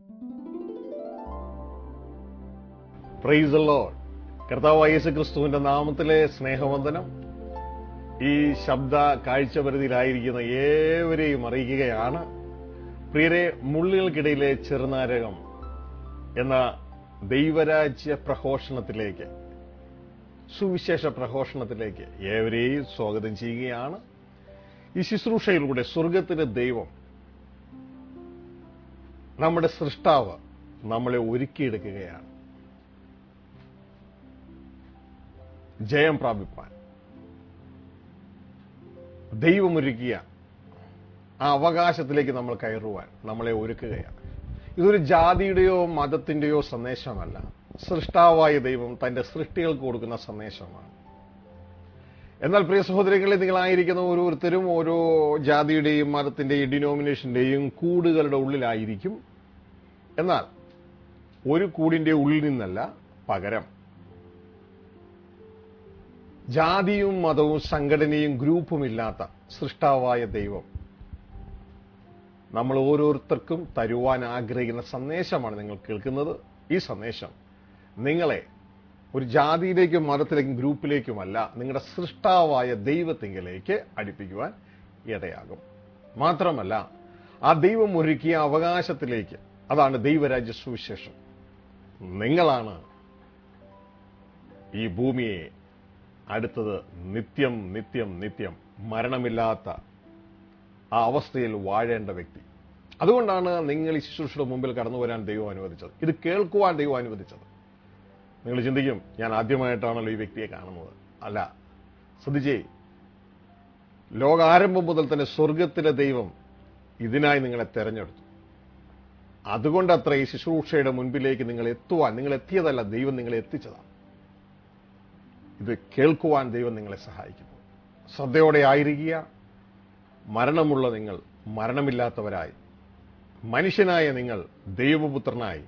Price load കർത്താവ് യേശു ക്രിസ്തുവിന്റെ നാമത്തിലെ സ്നേഹവന്ദനം ഈ ശബ്ദ കാഴ്ചപരിധിയിലായിരിക്കുന്ന ഏവരെയും അറിയിക്കുകയാണ് പ്രിയരെ മുള്ളുകൾക്കിടയിലെ ചെറുനാരകം എന്ന ദൈവരാജ്യ പ്രഘോഷണത്തിലേക്ക് സുവിശേഷ പ്രഘോഷണത്തിലേക്ക് ഏവരെയും സ്വാഗതം ചെയ്യുകയാണ് ഈ ശുശ്രൂഷയിലൂടെ സ്വർഗത്തിലെ ദൈവം നമ്മുടെ സൃഷ്ടാവ് നമ്മളെ ഒരുക്കിയെടുക്കുകയാണ് ജയം പ്രാപിപ്പാൻ ദൈവമൊരുക്കിയ ആ അവകാശത്തിലേക്ക് നമ്മൾ കയറുവാൻ നമ്മളെ ഒരുക്കുകയാണ് ഇതൊരു ജാതിയുടെയോ മതത്തിന്റെയോ സന്ദേശമല്ല സൃഷ്ടാവായ ദൈവം തന്റെ സൃഷ്ടികൾക്ക് കൊടുക്കുന്ന സന്ദേശമാണ് എന്നാൽ പ്രിയ സഹോദരങ്ങളെ നിങ്ങളായിരിക്കുന്ന ഓരോരുത്തരും ഓരോ ജാതിയുടെയും മതത്തിന്റെയും ഡിനോമിനേഷന്റെയും കൂടുകളുടെ ഉള്ളിലായിരിക്കും എന്നാൽ ഒരു കൂടിന്റെ ഉള്ളിൽ നിന്നല്ല പകരം ജാതിയും മതവും സംഘടനയും ഗ്രൂപ്പും ഇല്ലാത്ത സൃഷ്ടാവായ ദൈവം നമ്മൾ ഓരോരുത്തർക്കും തരുവാൻ ആഗ്രഹിക്കുന്ന സന്ദേശമാണ് നിങ്ങൾ കേൾക്കുന്നത് ഈ സന്ദേശം നിങ്ങളെ ഒരു ജാതിയിലേക്കും മതത്തിലേക്കും ഗ്രൂപ്പിലേക്കുമല്ല നിങ്ങളുടെ സൃഷ്ടാവായ ദൈവത്തിങ്കിലേക്ക് അടുപ്പിക്കുവാൻ ഇടയാകും മാത്രമല്ല ആ ദൈവം ഒരുക്കിയ അവകാശത്തിലേക്ക് അതാണ് ദൈവരാജ്യ സുവിശേഷം നിങ്ങളാണ് ഈ ഭൂമിയെ അടുത്തത് നിത്യം നിത്യം നിത്യം മരണമില്ലാത്ത ആ അവസ്ഥയിൽ വാഴേണ്ട വ്യക്തി അതുകൊണ്ടാണ് നിങ്ങൾ ഈ ശുശ്രൂഷയുടെ മുമ്പിൽ കടന്നു വരാൻ ദൈവം അനുവദിച്ചത് ഇത് കേൾക്കുവാൻ ദൈവം അനുവദിച്ചത് നിങ്ങൾ ചിന്തിക്കും ഞാൻ ആദ്യമായിട്ടാണല്ലോ ഈ വ്യക്തിയെ കാണുന്നത് അല്ല ശ്രദ്ധിച്ചേ ലോകാരംഭം മുതൽ തന്നെ സ്വർഗത്തിലെ ദൈവം ഇതിനായി നിങ്ങളെ തെരഞ്ഞെടുത്തു അതുകൊണ്ടത്ര ഈ ശുശ്രൂഷയുടെ മുൻപിലേക്ക് നിങ്ങൾ എത്തുവാൻ നിങ്ങൾ എത്തിയതല്ല ദൈവം നിങ്ങളെ എത്തിച്ചതാണ് ഇത് കേൾക്കുവാൻ ദൈവം നിങ്ങളെ സഹായിക്കുന്നു ശ്രദ്ധയോടെ ആയിരിക്കുക മരണമുള്ള നിങ്ങൾ മരണമില്ലാത്തവരായി മനുഷ്യനായ നിങ്ങൾ ദൈവപുത്രനായി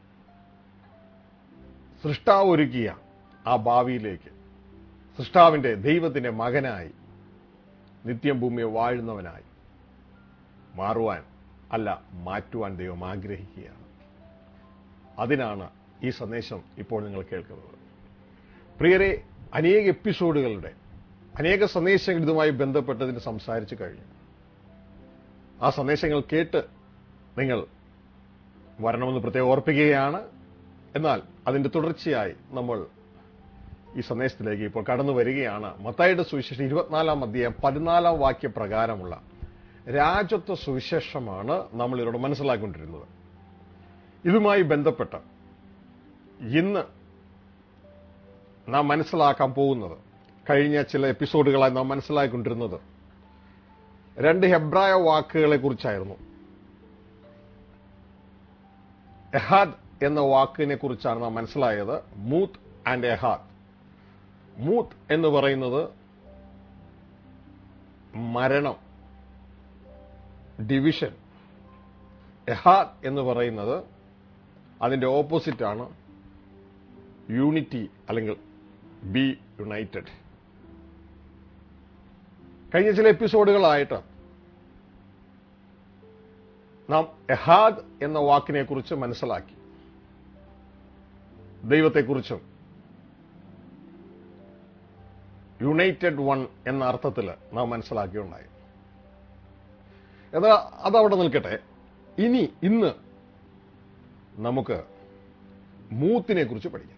സൃഷ്ടാവ് ഒരുക്കിയ ആ ഭാവിയിലേക്ക് സൃഷ്ടാവിന്റെ ദൈവത്തിന്റെ മകനായി നിത്യം ഭൂമിയെ വാഴുന്നവനായി മാറുവാൻ അല്ല മാറ്റുവാൻ ദൈവം ആഗ്രഹിക്കുകയാണ് അതിനാണ് ഈ സന്ദേശം ഇപ്പോൾ നിങ്ങൾ കേൾക്കുന്നത് പ്രിയരെ അനേക എപ്പിസോഡുകളുടെ അനേക സന്ദേശങ്ങൾ ഇതുമായി ബന്ധപ്പെട്ടതിന് സംസാരിച്ചു കഴിഞ്ഞു ആ സന്ദേശങ്ങൾ കേട്ട് നിങ്ങൾ വരണമെന്ന് പ്രത്യേകം ഓർപ്പിക്കുകയാണ് എന്നാൽ അതിന്റെ തുടർച്ചയായി നമ്മൾ ഈ സന്ദേശത്തിലേക്ക് ഇപ്പോൾ കടന്നു വരികയാണ് മത്തായിയുടെ സുവിശേഷം ഇരുപത്തിനാലാം അധ്യായം പതിനാലാം വാക്യ പ്രകാരമുള്ള രാജത്വ സുവിശേഷമാണ് നമ്മൾ ഇതിലൂടെ മനസ്സിലാക്കിക്കൊണ്ടിരുന്നത് ഇതുമായി ബന്ധപ്പെട്ട് ഇന്ന് നാം മനസ്സിലാക്കാൻ പോകുന്നത് കഴിഞ്ഞ ചില എപ്പിസോഡുകളായി നാം മനസ്സിലാക്കിക്കൊണ്ടിരുന്നത് രണ്ട് ഹെബ്രായ വാക്കുകളെ കുറിച്ചായിരുന്നു എഹാദ് എന്ന വാക്കിനെ കുറിച്ചാണ് നാം മനസ്സിലായത് മൂത്ത് ആൻഡ് എഹാദ് മൂത്ത് എന്ന് പറയുന്നത് മരണം ഡിവിഷൻ എഹാദ് എന്ന് പറയുന്നത് അതിന്റെ ഓപ്പോസിറ്റ് ആണ് യൂണിറ്റി അല്ലെങ്കിൽ ബി യുണൈറ്റഡ് കഴിഞ്ഞ ചില എപ്പിസോഡുകളായിട്ട് നാം എഹാദ് എന്ന വാക്കിനെ കുറിച്ച് മനസ്സിലാക്കി ദൈവത്തെക്കുറിച്ചും യുണൈറ്റഡ് വൺ എന്ന അർത്ഥത്തിൽ നാം മനസ്സിലാക്കിയുണ്ടായി എന്നാൽ അതവിടെ നിൽക്കട്ടെ ഇനി ഇന്ന് നമുക്ക് മൂത്തിനെ കുറിച്ച് പഠിക്കാം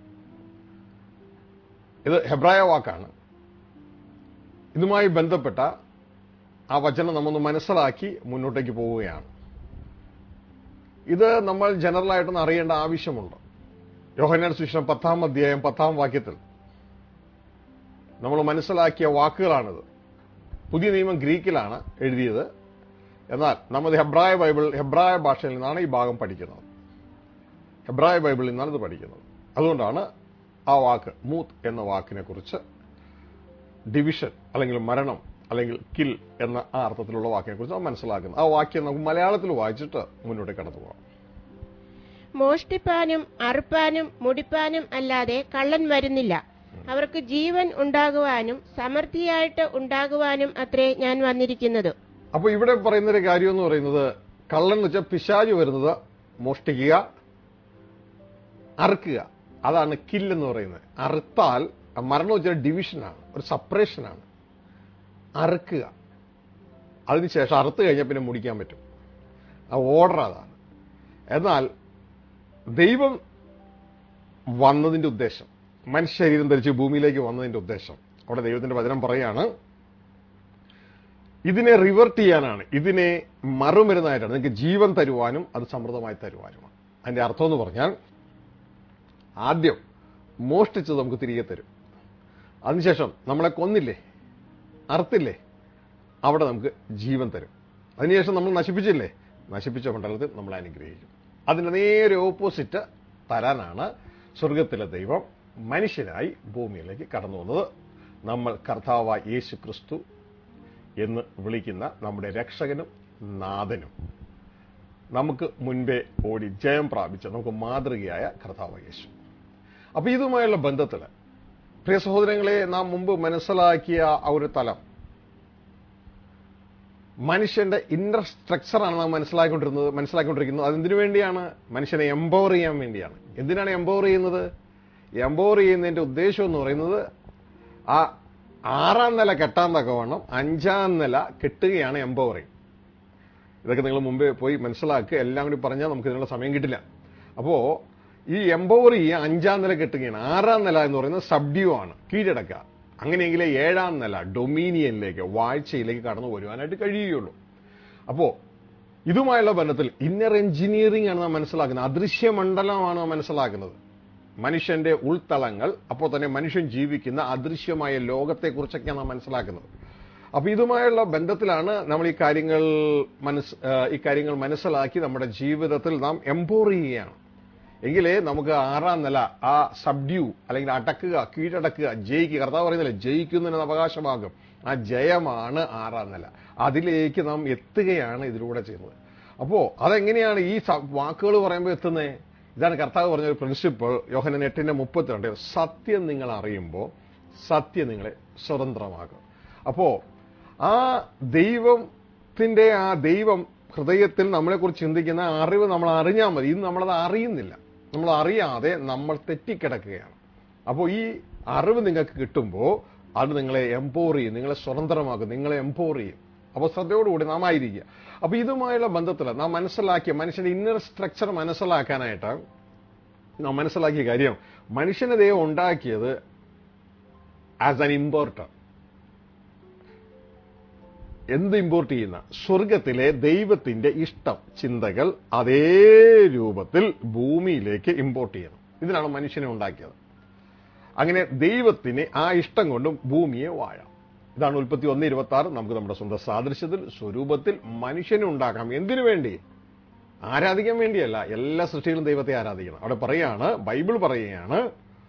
ഇത് ഹെബ്രായ വാക്കാണ് ഇതുമായി ബന്ധപ്പെട്ട ആ വചനം നമ്മൊന്ന് മനസ്സിലാക്കി മുന്നോട്ടേക്ക് പോവുകയാണ് ഇത് നമ്മൾ ജനറലായിട്ടൊന്ന് അറിയേണ്ട ആവശ്യമുണ്ട് യോഹനാൻ സുവിശേഷം പത്താം അധ്യായം പത്താം വാക്യത്തിൽ നമ്മൾ മനസ്സിലാക്കിയ വാക്കുകളാണിത് പുതിയ നിയമം ഗ്രീക്കിലാണ് എഴുതിയത് എന്നാൽ നമ്മുടെ ഹെബ്രായ ബൈബിൾ ഹെബ്രായ ഭാഷയിൽ നിന്നാണ് ഈ ഭാഗം പഠിക്കുന്നത് ഹെബ്രായ ബൈബിളിൽ നിന്നാണ് ഇത് പഠിക്കുന്നത് അതുകൊണ്ടാണ് ആ വാക്ക് മൂത്ത് എന്ന വാക്കിനെ കുറിച്ച് ഡിവിഷൻ അല്ലെങ്കിൽ മരണം അല്ലെങ്കിൽ കിൽ എന്ന ആ അർത്ഥത്തിലുള്ള വാക്കിനെ കുറിച്ച് നാം മനസ്സിലാക്കുന്നത് ആ വാക്യം നമുക്ക് മലയാളത്തിൽ വായിച്ചിട്ട് മുന്നോട്ട് കടന്നു പോകാം മോഷ്ടിപ്പാനും അറുപ്പാനും മുടിപ്പാനും അല്ലാതെ കള്ളൻ വരുന്നില്ല അവർക്ക് ജീവൻ ഉണ്ടാകുവാനും സമൃദ്ധിയായിട്ട് ഉണ്ടാകുവാനും അത്രേ ഞാൻ വന്നിരിക്കുന്നത് അപ്പൊ ഇവിടെ പറയുന്ന ഒരു കാര്യം എന്ന് പറയുന്നത് കള്ളൻ എന്ന് വെച്ചാൽ പിശാജ് വരുന്നത് മോഷ്ടിക്കുക അറുക്കുക അതാണ് കിൽ എന്ന് പറയുന്നത് അറുത്താൽ ആ മരണം വെച്ചാൽ ഡിവിഷനാണ് ഒരു സപ്പറേഷനാണ് അറുക്കുക അതിനുശേഷം അറുത്ത് കഴിഞ്ഞാൽ പിന്നെ മുടിക്കാൻ പറ്റും ആ ഓർഡർ അതാണ് എന്നാൽ ദൈവം വന്നതിന്റെ ഉദ്ദേശം മനുഷ്യ ശരീരം ധരിച്ച് ഭൂമിയിലേക്ക് വന്നതിന്റെ ഉദ്ദേശം അവിടെ ദൈവത്തിന്റെ വചനം പറയാണ് ഇതിനെ റിവേർട്ട് ചെയ്യാനാണ് ഇതിനെ മറുമരുന്നായിട്ടാണ് നിങ്ങൾക്ക് ജീവൻ തരുവാനും അത് സമൃദ്ധമായി തരുവാനുമാണ് അതിന്റെ അർത്ഥം എന്ന് പറഞ്ഞാൽ ആദ്യം മോഷ്ടിച്ചത് നമുക്ക് തിരികെ തരും അതിനുശേഷം നമ്മളെ കൊന്നില്ലേ അറുത്തില്ലേ അവിടെ നമുക്ക് ജീവൻ തരും അതിനുശേഷം നമ്മൾ നശിപ്പിച്ചില്ലേ നശിപ്പിച്ച മണ്ഡലത്തിൽ നമ്മളെ അനുഗ്രഹിക്കും അതിന്റെ നേരെ ഓപ്പോസിറ്റ് തരാനാണ് സ്വർഗത്തിലെ ദൈവം മനുഷ്യനായി ഭൂമിയിലേക്ക് കടന്നു വന്നത് നമ്മൾ കർത്താവായ യേശു ക്രിസ്തു എന്ന് വിളിക്കുന്ന നമ്മുടെ രക്ഷകനും നാഥനും നമുക്ക് മുൻപേ ഓടി ജയം പ്രാപിച്ച നമുക്ക് മാതൃകയായ കർത്താവ് യേശു അപ്പൊ ഇതുമായുള്ള ബന്ധത്തിൽ പ്രിയ സഹോദരങ്ങളെ നാം മുമ്പ് മനസ്സിലാക്കിയ ആ ഒരു തലം മനുഷ്യന്റെ ഇന്നർ സ്ട്രക്ചറാണ് നാം മനസ്സിലാക്കിക്കൊണ്ടിരുന്നത് മനസ്സിലാക്കിക്കൊണ്ടിരിക്കുന്നത് അതെന്തിനു വേണ്ടിയാണ് മനുഷ്യനെ എംപവർ ചെയ്യാൻ വേണ്ടിയാണ് എന്തിനാണ് എംപവർ ചെയ്യുന്നത് എംപവർ ചെയ്യുന്നതിന്റെ ഉദ്ദേശം എന്ന് പറയുന്നത് ആ ആറാം നില കെട്ടാൻ തക്കവണ്ണം അഞ്ചാം നില കെട്ടുകയാണ് എംപവറിങ് ഇതൊക്കെ നിങ്ങൾ മുമ്പേ പോയി മനസ്സിലാക്കുക എല്ലാം കൂടി പറഞ്ഞാൽ നമുക്ക് ഇതിനുള്ള സമയം കിട്ടില്ല അപ്പോ ഈ എംപവർ ചെയ്യുക അഞ്ചാം നില കെട്ടുകയാണ് ആറാം നില എന്ന് പറയുന്നത് സബ്ഡ്യൂ ആണ് കീഴടക്കുക അങ്ങനെയെങ്കിൽ ഏഴാം നില ഡൊമീനിയനിലേക്ക് വാഴ്ചയിലേക്ക് കടന്നു വരുവാനായിട്ട് കഴിയുകയുള്ളൂ അപ്പോ ഇതുമായുള്ള ബന്ധത്തിൽ ഇന്നർ എഞ്ചിനീയറിംഗ് ആണ് നാം മനസ്സിലാക്കുന്നത് അദൃശ്യമണ്ഡലമാണ് നാം മനസ്സിലാക്കുന്നത് മനുഷ്യന്റെ ഉൾത്തളങ്ങൾ അപ്പോൾ തന്നെ മനുഷ്യൻ ജീവിക്കുന്ന അദൃശ്യമായ ലോകത്തെക്കുറിച്ചൊക്കെയാണ് നാം മനസ്സിലാക്കുന്നത് അപ്പൊ ഇതുമായുള്ള ബന്ധത്തിലാണ് നമ്മൾ ഈ കാര്യങ്ങൾ മനസ് ഈ കാര്യങ്ങൾ മനസ്സിലാക്കി നമ്മുടെ ജീവിതത്തിൽ നാം എംപോർ ചെയ്യുകയാണ് എങ്കിലേ നമുക്ക് ആറാം നില ആ സബ്ഡ്യൂ അല്ലെങ്കിൽ അടക്കുക കീഴടക്കുക ജയിക്കുക കർത്താവ് പറയുന്നില്ല ജയിക്കുന്നതിന് അവകാശമാകും ആ ജയമാണ് ആറാം നില അതിലേക്ക് നാം എത്തുകയാണ് ഇതിലൂടെ ചെയ്യുന്നത് അപ്പോ അതെങ്ങനെയാണ് ഈ വാക്കുകൾ പറയുമ്പോൾ എത്തുന്നത് ഇതാണ് കർത്താവ് പറഞ്ഞ ഒരു പ്രിൻസിപ്പിൾ യോഹനൻ എട്ടിന്റെ മുപ്പത്തിരണ്ട് സത്യം നിങ്ങൾ അറിയുമ്പോൾ സത്യം നിങ്ങളെ സ്വതന്ത്രമാകും അപ്പോ ആ ദൈവത്തിന്റെ ആ ദൈവം ഹൃദയത്തിൽ നമ്മളെക്കുറിച്ച് ചിന്തിക്കുന്ന അറിവ് നമ്മൾ അറിഞ്ഞാൽ മതി ഇത് നമ്മളത് അറിയുന്നില്ല നമ്മൾ അറിയാതെ നമ്മൾ തെറ്റിക്കിടക്കുകയാണ് അപ്പോൾ ഈ അറിവ് നിങ്ങൾക്ക് കിട്ടുമ്പോൾ അത് നിങ്ങളെ എംപോർ ചെയ്യും നിങ്ങളെ സ്വതന്ത്രമാക്കും നിങ്ങളെ എംപോർ ചെയ്യും അപ്പോൾ ശ്രദ്ധയോടുകൂടി നാം ആയിരിക്കുക അപ്പൊ ഇതുമായുള്ള ബന്ധത്തിൽ നാം മനസ്സിലാക്കിയ മനുഷ്യന്റെ ഇന്നർ സ്ട്രക്ചർ മനസ്സിലാക്കാനായിട്ട് നാം മനസ്സിലാക്കിയ കാര്യം മനുഷ്യനെ ദൈവം ഉണ്ടാക്കിയത് ആസ് ആൻ ഇമ്പോർട്ടർ എന്ത് ഇമ്പോർട്ട് ചെയ്യുന്ന സ്വർഗത്തിലെ ദൈവത്തിന്റെ ഇഷ്ടം ചിന്തകൾ അതേ രൂപത്തിൽ ഭൂമിയിലേക്ക് ഇമ്പോർട്ട് ചെയ്യണം ഇതിനാണ് മനുഷ്യനെ ഉണ്ടാക്കിയത് അങ്ങനെ ദൈവത്തിന് ആ ഇഷ്ടം കൊണ്ടും ഭൂമിയെ വാഴാം ഇതാണ് ഉൽപ്പത്തി ഒന്ന് ഇരുപത്തി ആറ് നമുക്ക് നമ്മുടെ സ്വന്തം സാദൃശ്യത്തിൽ സ്വരൂപത്തിൽ മനുഷ്യനെ ഉണ്ടാക്കാം എന്തിനു വേണ്ടി ആരാധിക്കാൻ വേണ്ടിയല്ല എല്ലാ സൃഷ്ടികളും ദൈവത്തെ ആരാധിക്കണം അവിടെ പറയാണ് ബൈബിൾ പറയുകയാണ്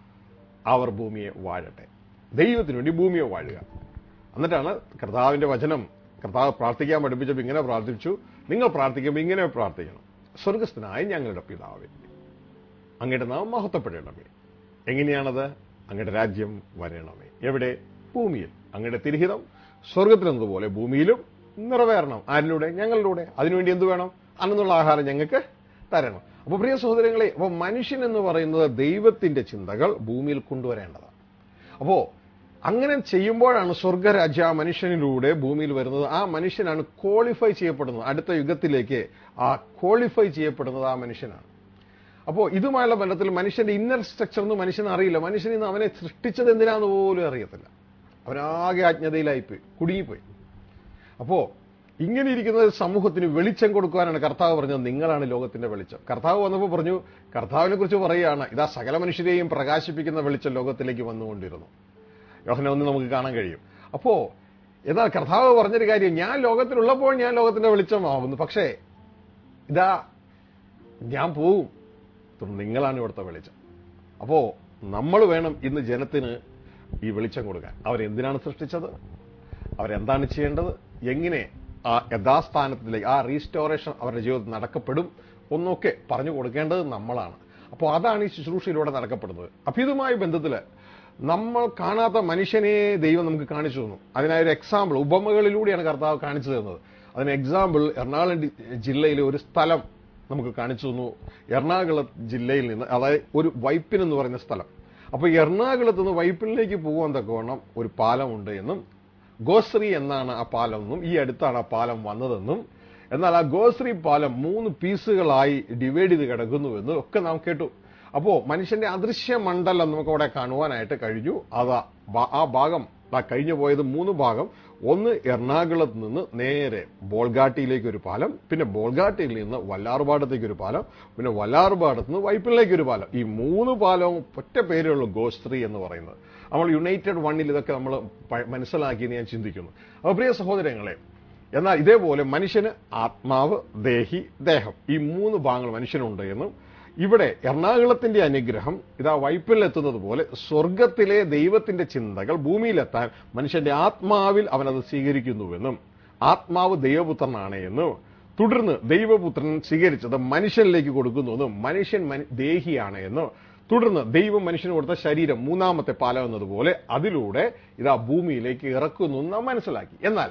അവർ ഭൂമിയെ വാഴട്ടെ ദൈവത്തിന് വേണ്ടി ഭൂമിയെ വാഴുക എന്നിട്ടാണ് കർത്താവിന്റെ വചനം കർത്താവ് പ്രാർത്ഥിക്കാൻ പഠിപ്പിച്ചപ്പോൾ ഇങ്ങനെ പ്രാർത്ഥിച്ചു നിങ്ങൾ പ്രാർത്ഥിക്കുമ്പോൾ ഇങ്ങനെ പ്രാർത്ഥിക്കണം സ്വർഗസ്ഥനായ ഞങ്ങളുടെ പിതാവേ അങ്ങയുടെ നാം മഹത്വപ്പെടണമേ എങ്ങനെയാണത് അങ്ങയുടെ രാജ്യം വരണമേ എവിടെ ഭൂമിയിൽ അങ്ങയുടെ തിരിഹിതം സ്വർഗത്തിലെന്നതുപോലെ ഭൂമിയിലും നിറവേറണം ആരിലൂടെ ഞങ്ങളിലൂടെ അതിനുവേണ്ടി എന്ത് വേണം അന്നുള്ള ആഹാരം ഞങ്ങൾക്ക് തരണം അപ്പൊ പ്രിയ സഹോദരങ്ങളെ അപ്പൊ മനുഷ്യൻ എന്ന് പറയുന്നത് ദൈവത്തിന്റെ ചിന്തകൾ ഭൂമിയിൽ കൊണ്ടുവരേണ്ടതാണ് അപ്പോ അങ്ങനെ ചെയ്യുമ്പോഴാണ് സ്വർഗരാജ്യ ആ മനുഷ്യനിലൂടെ ഭൂമിയിൽ വരുന്നത് ആ മനുഷ്യനാണ് ക്വാളിഫൈ ചെയ്യപ്പെടുന്നത് അടുത്ത യുഗത്തിലേക്ക് ആ ക്വാളിഫൈ ചെയ്യപ്പെടുന്നത് ആ മനുഷ്യനാണ് അപ്പോൾ ഇതുമായുള്ള ബന്ധത്തിൽ മനുഷ്യന്റെ ഇന്നർ സ്ട്രക്ചർ ഒന്നും മനുഷ്യന് അറിയില്ല മനുഷ്യൻ ഇന്ന് അവനെ സൃഷ്ടിച്ചത് എന്തിനാന്ന് പോലും അറിയത്തില്ല അവനാകെ അജ്ഞതയിലായിപ്പോയി കുടുങ്ങിപ്പോയി അപ്പോ ഇങ്ങനെ ഇരിക്കുന്ന സമൂഹത്തിന് വെളിച്ചം കൊടുക്കുവാനാണ് കർത്താവ് പറഞ്ഞത് നിങ്ങളാണ് ലോകത്തിന്റെ വെളിച്ചം കർത്താവ് വന്നപ്പോൾ പറഞ്ഞു കർത്താവിനെ കുറിച്ച് പറയുകയാണ് ഇതാ സകല മനുഷ്യരെയും പ്രകാശിപ്പിക്കുന്ന വെളിച്ചം ലോകത്തിലേക്ക് വന്നുകൊണ്ടിരുന്നു യോഹന ഒന്ന് നമുക്ക് കാണാൻ കഴിയും അപ്പോ എന്നാൽ കർത്താവ് പറഞ്ഞൊരു കാര്യം ഞാൻ ലോകത്തിലുള്ളപ്പോൾ ഞാൻ ലോകത്തിന്റെ വെളിച്ചമാവുന്നു പക്ഷേ ഇതാ ഞാൻ പോവും നിങ്ങളാണ് ഇവിടുത്തെ വെളിച്ചം അപ്പോ നമ്മൾ വേണം ഇന്ന് ജനത്തിന് ഈ വെളിച്ചം കൊടുക്കാൻ അവരെന്തിനാണ് സൃഷ്ടിച്ചത് അവരെന്താണ് ചെയ്യേണ്ടത് എങ്ങനെ ആ യഥാസ്ഥാനത്തിലേക്ക് ആ റീസ്റ്റോറേഷൻ അവരുടെ ജീവിതത്തിൽ നടക്കപ്പെടും ഒന്നൊക്കെ പറഞ്ഞു കൊടുക്കേണ്ടത് നമ്മളാണ് അപ്പോൾ അതാണ് ഈ ശുശ്രൂഷയിലൂടെ നടക്കപ്പെടുന്നത് അപ്പൊ ഇതുമായി ബന്ധത്തില് നമ്മൾ കാണാത്ത മനുഷ്യനെ ദൈവം നമുക്ക് കാണിച്ചു തന്നു അതിനായ ഒരു എക്സാമ്പിൾ ഉപമകളിലൂടെയാണ് കർത്താവ് കാണിച്ചു തരുന്നത് അതിന് എക്സാമ്പിൾ എറണാകുളം ജില്ലയിലെ ഒരു സ്ഥലം നമുക്ക് കാണിച്ചു തന്നു എറണാകുളം ജില്ലയിൽ നിന്ന് അതായത് ഒരു വൈപ്പിൻ എന്ന് പറയുന്ന സ്ഥലം അപ്പൊ എറണാകുളത്ത് നിന്ന് വൈപ്പിനിലേക്ക് പോകാൻ തക്കവണ്ണം ഒരു പാലമുണ്ട് എന്നും ഗോശ്രീ എന്നാണ് ആ പാലം എന്നും ഈ അടുത്താണ് ആ പാലം വന്നതെന്നും എന്നാൽ ആ ഗോശ്രീ പാലം മൂന്ന് പീസുകളായി ഡിവൈഡ് ചെയ്ത് കിടക്കുന്നുവെന്നും ഒക്കെ നാം കേട്ടു അപ്പോ മനുഷ്യന്റെ അദൃശ്യ മണ്ഡലം നമുക്ക് അവിടെ കാണുവാനായിട്ട് കഴിഞ്ഞു അതാ ബാ- ആ ഭാഗം ആ കഴിഞ്ഞു പോയത് മൂന്ന് ഭാഗം ഒന്ന് എറണാകുളത്ത് നിന്ന് നേരെ ബോൾഗാട്ടിയിലേക്ക് ഒരു പാലം പിന്നെ ബോൾഗാട്ടിയിൽ നിന്ന് വല്ലാർപാടത്തേക്ക് ഒരു പാലം പിന്നെ വല്ലാർപാടത്ത് നിന്ന് വൈപ്പിലേക്ക് ഒരു പാലം ഈ മൂന്ന് പാലവും ഒറ്റ പേരുള്ളൂ ഗോശ്രീ എന്ന് പറയുന്നത് നമ്മൾ യുണൈറ്റഡ് വണ്ണിൽ ഇതൊക്കെ നമ്മൾ പ- മനസ്സിലാക്കിയെന്ന് ഞാൻ ചിന്തിക്കുന്നു അപ്പോൾ പ്രിയ സഹോദരങ്ങളെ എന്നാൽ ഇതേപോലെ മനുഷ്യന് ആത്മാവ് ദേഹി ദേഹം ഈ മൂന്ന് ഭാഗങ്ങൾ മനുഷ്യനുണ്ട് എന്നും ഇവിടെ എറണാകുളത്തിന്റെ അനുഗ്രഹം ഇതാ വൈപ്പിലെത്തുന്നത് പോലെ സ്വർഗത്തിലെ ദൈവത്തിന്റെ ചിന്തകൾ ഭൂമിയിലെത്താൻ മനുഷ്യന്റെ ആത്മാവിൽ അവനത് സ്വീകരിക്കുന്നുവെന്നും ആത്മാവ് ദൈവപുത്രനാണ് എന്നും തുടർന്ന് ദൈവപുത്രൻ സ്വീകരിച്ചത് മനുഷ്യനിലേക്ക് കൊടുക്കുന്നുവെന്നും മനുഷ്യൻ മന- ദേഹിയാണ് എന്നും തുടർന്ന് ദൈവം മനുഷ്യന് കൊടുത്ത ശരീരം മൂന്നാമത്തെ പാലം എന്നതുപോലെ അതിലൂടെ ഇതാ ഭൂമിയിലേക്ക് ഇറക്കുന്നു എന്ന് നാം മനസ്സിലാക്കി എന്നാൽ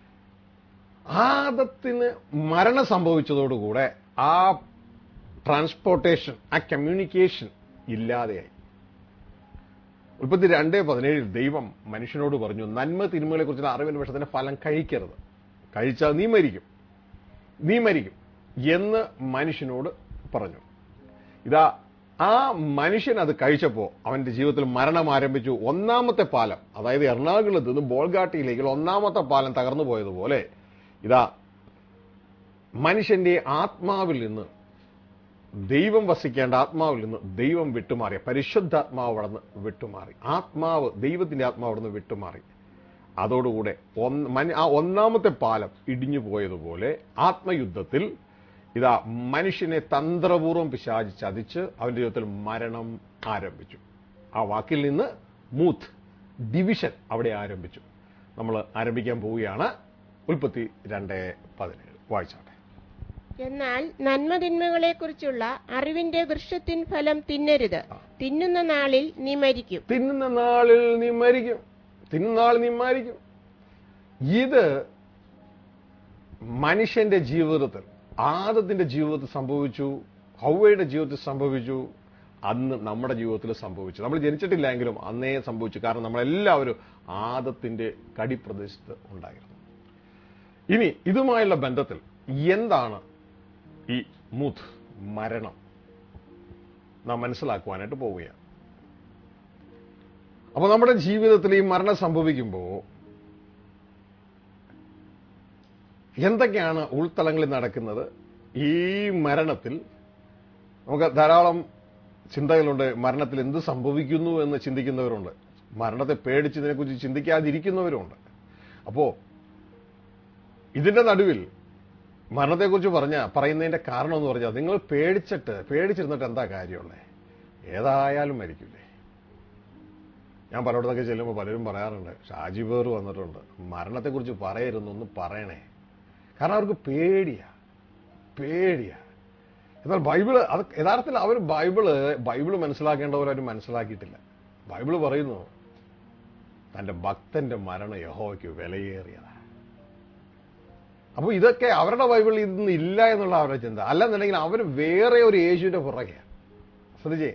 ആദത്തിന് മരണം സംഭവിച്ചതോടുകൂടെ ആ ട്രാൻസ്പോർട്ടേഷൻ ആ കമ്മ്യൂണിക്കേഷൻ ഇല്ലാതെയായി ഉൽപ്പത്തി രണ്ടേ പതിനേഴിൽ ദൈവം മനുഷ്യനോട് പറഞ്ഞു നന്മ തിന്മകളെ കുറിച്ചുള്ള അറിവിന്റെ പക്ഷത്തിന്റെ ഫലം കഴിക്കരുത് കഴിച്ചാൽ നീ മരിക്കും നീ മരിക്കും എന്ന് മനുഷ്യനോട് പറഞ്ഞു ഇതാ ആ മനുഷ്യൻ അത് കഴിച്ചപ്പോ അവന്റെ ജീവിതത്തിൽ മരണം ആരംഭിച്ചു ഒന്നാമത്തെ പാലം അതായത് എറണാകുളത്ത് നിന്ന് ബോൾഗാട്ടിയിലേക്ക് ഒന്നാമത്തെ പാലം തകർന്നു പോയതുപോലെ ഇതാ മനുഷ്യന്റെ ആത്മാവിൽ നിന്ന് ദൈവം വസിക്കേണ്ട ആത്മാവിൽ നിന്ന് ദൈവം വിട്ടുമാറി പരിശുദ്ധാത്മാവ് അവിടെ നിന്ന് വിട്ടുമാറി ആത്മാവ് ദൈവത്തിന്റെ ആത്മാവ് അവിടെ നിന്ന് വിട്ടുമാറി അതോടുകൂടെ ഒന്ന് മന- ആ ഒന്നാമത്തെ പാലം ഇടിഞ്ഞു പോയതുപോലെ ആത്മയുദ്ധത്തിൽ ഇതാ മനുഷ്യനെ തന്ത്രപൂർവ്വം പിശാചി ചതിച്ച് അവന്റെ ജീവിതത്തിൽ മരണം ആരംഭിച്ചു ആ വാക്കിൽ നിന്ന് മൂത്ത് ഡിവിഷൻ അവിടെ ആരംഭിച്ചു നമ്മൾ ആരംഭിക്കാൻ പോവുകയാണ് ഉൽപ്പത്തി രണ്ട് പതിനേഴ് വായിച്ചാട്ടെ എന്നാൽ നന്മതിന്മകളെക്കുറിച്ചുള്ള അറിവിന്റെ വൃക്ഷത്തിൻ ഫലം തിന്നരുത് തിന്നുന്ന നാളിൽ നീ മരിക്കും തിന്നുന്ന നാളിൽ നീ മരിക്കും തിന്നുന്ന നാൾ നീ മരിക്കും ഇത് മനുഷ്യന്റെ ജീവിതത്തിൽ ആദത്തിന്റെ ജീവിതത്തിൽ സംഭവിച്ചു ഹൗവയുടെ ജീവിതത്തിൽ സംഭവിച്ചു അന്ന് നമ്മുടെ ജീവിതത്തിൽ സംഭവിച്ചു നമ്മൾ ജനിച്ചിട്ടില്ലെങ്കിലും അന്നേ സംഭവിച്ചു കാരണം നമ്മളെല്ലാവരും ആദത്തിന്റെ കടിപ്രദേശത്ത് ഉണ്ടായിരുന്നു ഇനി ഇതുമായുള്ള ബന്ധത്തിൽ എന്താണ് ഈ മൂത്ത് മരണം നാം മനസ്സിലാക്കുവാനായിട്ട് പോവുകയാണ് അപ്പൊ നമ്മുടെ ജീവിതത്തിൽ ഈ മരണം സംഭവിക്കുമ്പോൾ എന്തൊക്കെയാണ് ഉൾത്തലങ്ങളിൽ നടക്കുന്നത് ഈ മരണത്തിൽ നമുക്ക് ധാരാളം ചിന്തകളുണ്ട് മരണത്തിൽ എന്ത് സംഭവിക്കുന്നു എന്ന് ചിന്തിക്കുന്നവരുണ്ട് മരണത്തെ പേടിച്ച് ഇതിനെക്കുറിച്ച് ചിന്തിക്കാതിരിക്കുന്നവരുണ്ട് അപ്പോ ഇതിന്റെ നടുവിൽ മരണത്തെക്കുറിച്ച് പറഞ്ഞ പറയുന്നതിന്റെ കാരണം എന്ന് പറഞ്ഞാൽ നിങ്ങൾ പേടിച്ചിട്ട് പേടിച്ചിരുന്നിട്ട് എന്താ കാര്യമുള്ളേ ഏതായാലും മരിക്കില്ലേ ഞാൻ പലയിടത്തൊക്കെ ചെല്ലുമ്പോൾ പലരും പറയാറുണ്ട് ഷാജി പേർ വന്നിട്ടുണ്ട് മരണത്തെക്കുറിച്ച് പറയരുന്നൊന്ന് പറയണേ കാരണം അവർക്ക് പേടിയാ പേടിയാ എന്നാൽ ബൈബിള് അത് യഥാർത്ഥത്തിൽ അവർ ബൈബിള് ബൈബിള് മനസ്സിലാക്കേണ്ടവരവർ മനസ്സിലാക്കിയിട്ടില്ല ബൈബിള് പറയുന്നു തന്റെ ഭക്തന്റെ മരണം യഹോയ്ക്ക് വിലയേറിയതാണ് അപ്പോൾ ഇതൊക്കെ അവരുടെ ബൈബിളിൽ ഇതൊന്നും ഇല്ല എന്നുള്ള അവരുടെ ചിന്ത അല്ലെന്നുണ്ടെങ്കിൽ അവർ വേറെ ഒരു യേശുവിന്റെ പുറകെയാണ് ശ്രദ്ധിച്ചേ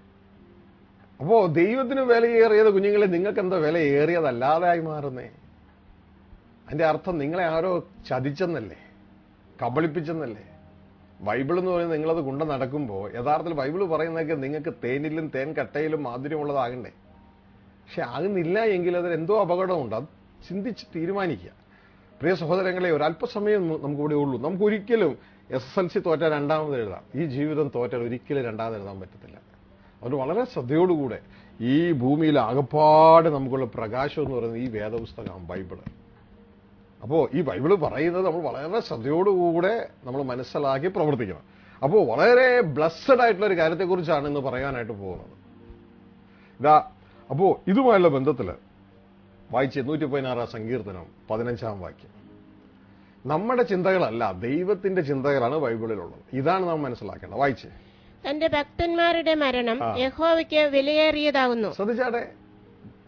അപ്പോ ദൈവത്തിന് വിലയേറിയത് കുഞ്ഞുങ്ങളെ നിങ്ങൾക്ക് എന്താ വില ഏറിയതല്ലാതായി മാറുന്നേ അതിന്റെ അർത്ഥം നിങ്ങളെ ആരോ ചതിച്ചെന്നല്ലേ കബളിപ്പിച്ചെന്നല്ലേ ബൈബിൾ എന്ന് പറയുന്നത് നിങ്ങളത് കൊണ്ട് നടക്കുമ്പോൾ യഥാർത്ഥത്തിൽ ബൈബിൾ പറയുന്നതൊക്കെ നിങ്ങൾക്ക് തേനിലും തേൻ കട്ടയിലും മാധുര്യമുള്ളതാകണ്ടേ പക്ഷെ ആകുന്നില്ല എങ്കിൽ അതിൽ എന്തോ അപകടമുണ്ട് അത് ചിന്തിച്ച് തീരുമാനിക്കുക പ്രിയ സഹോദരങ്ങളെ ഒരല്പസമയം നമുക്ക് ഇവിടെ ഉള്ളൂ നമുക്ക് ഒരിക്കലും എസ് എസ് എൽ സി തോറ്റാൽ രണ്ടാമത് എഴുതാം ഈ ജീവിതം തോറ്റാൽ ഒരിക്കലും രണ്ടാമത് എഴുതാൻ പറ്റത്തില്ല അതുകൊണ്ട് വളരെ ശ്രദ്ധയോടുകൂടെ ഈ ഭൂമിയിൽ ആകപ്പാട് നമുക്കുള്ള പ്രകാശം എന്ന് പറയുന്നത് ഈ വേദപുസ്തകമാണ് ബൈബിള് അപ്പോൾ ഈ ബൈബിള് പറയുന്നത് നമ്മൾ വളരെ ശ്രദ്ധയോടുകൂടെ നമ്മൾ മനസ്സിലാക്കി പ്രവർത്തിക്കണം അപ്പോൾ വളരെ ബ്ലസ്സഡ് ആയിട്ടുള്ള ഒരു കാര്യത്തെക്കുറിച്ചാണ് ഇന്ന് പറയാനായിട്ട് പോകുന്നത് ഇതാ അപ്പോൾ ഇതുമായുള്ള ബന്ധത്തിൽ വായിച്ച് നൂറ്റി പതിനാറാം സങ്കീർത്തനം പതിനഞ്ചാം വാക്യം നമ്മുടെ ചിന്തകളല്ല ദൈവത്തിന്റെ ചിന്തകളാണ് ബൈബിളിലുള്ളത് ഇതാണ് നാം മനസ്സിലാക്കേണ്ടത് വായിച്ചേ തന്റെ ഭക്തന്മാരുടെ മരണം ആ. യഹോവയ്ക്ക് വിലയേറിയതാകുന്നു ശ്രദ്ധിച്ചാട്ടെ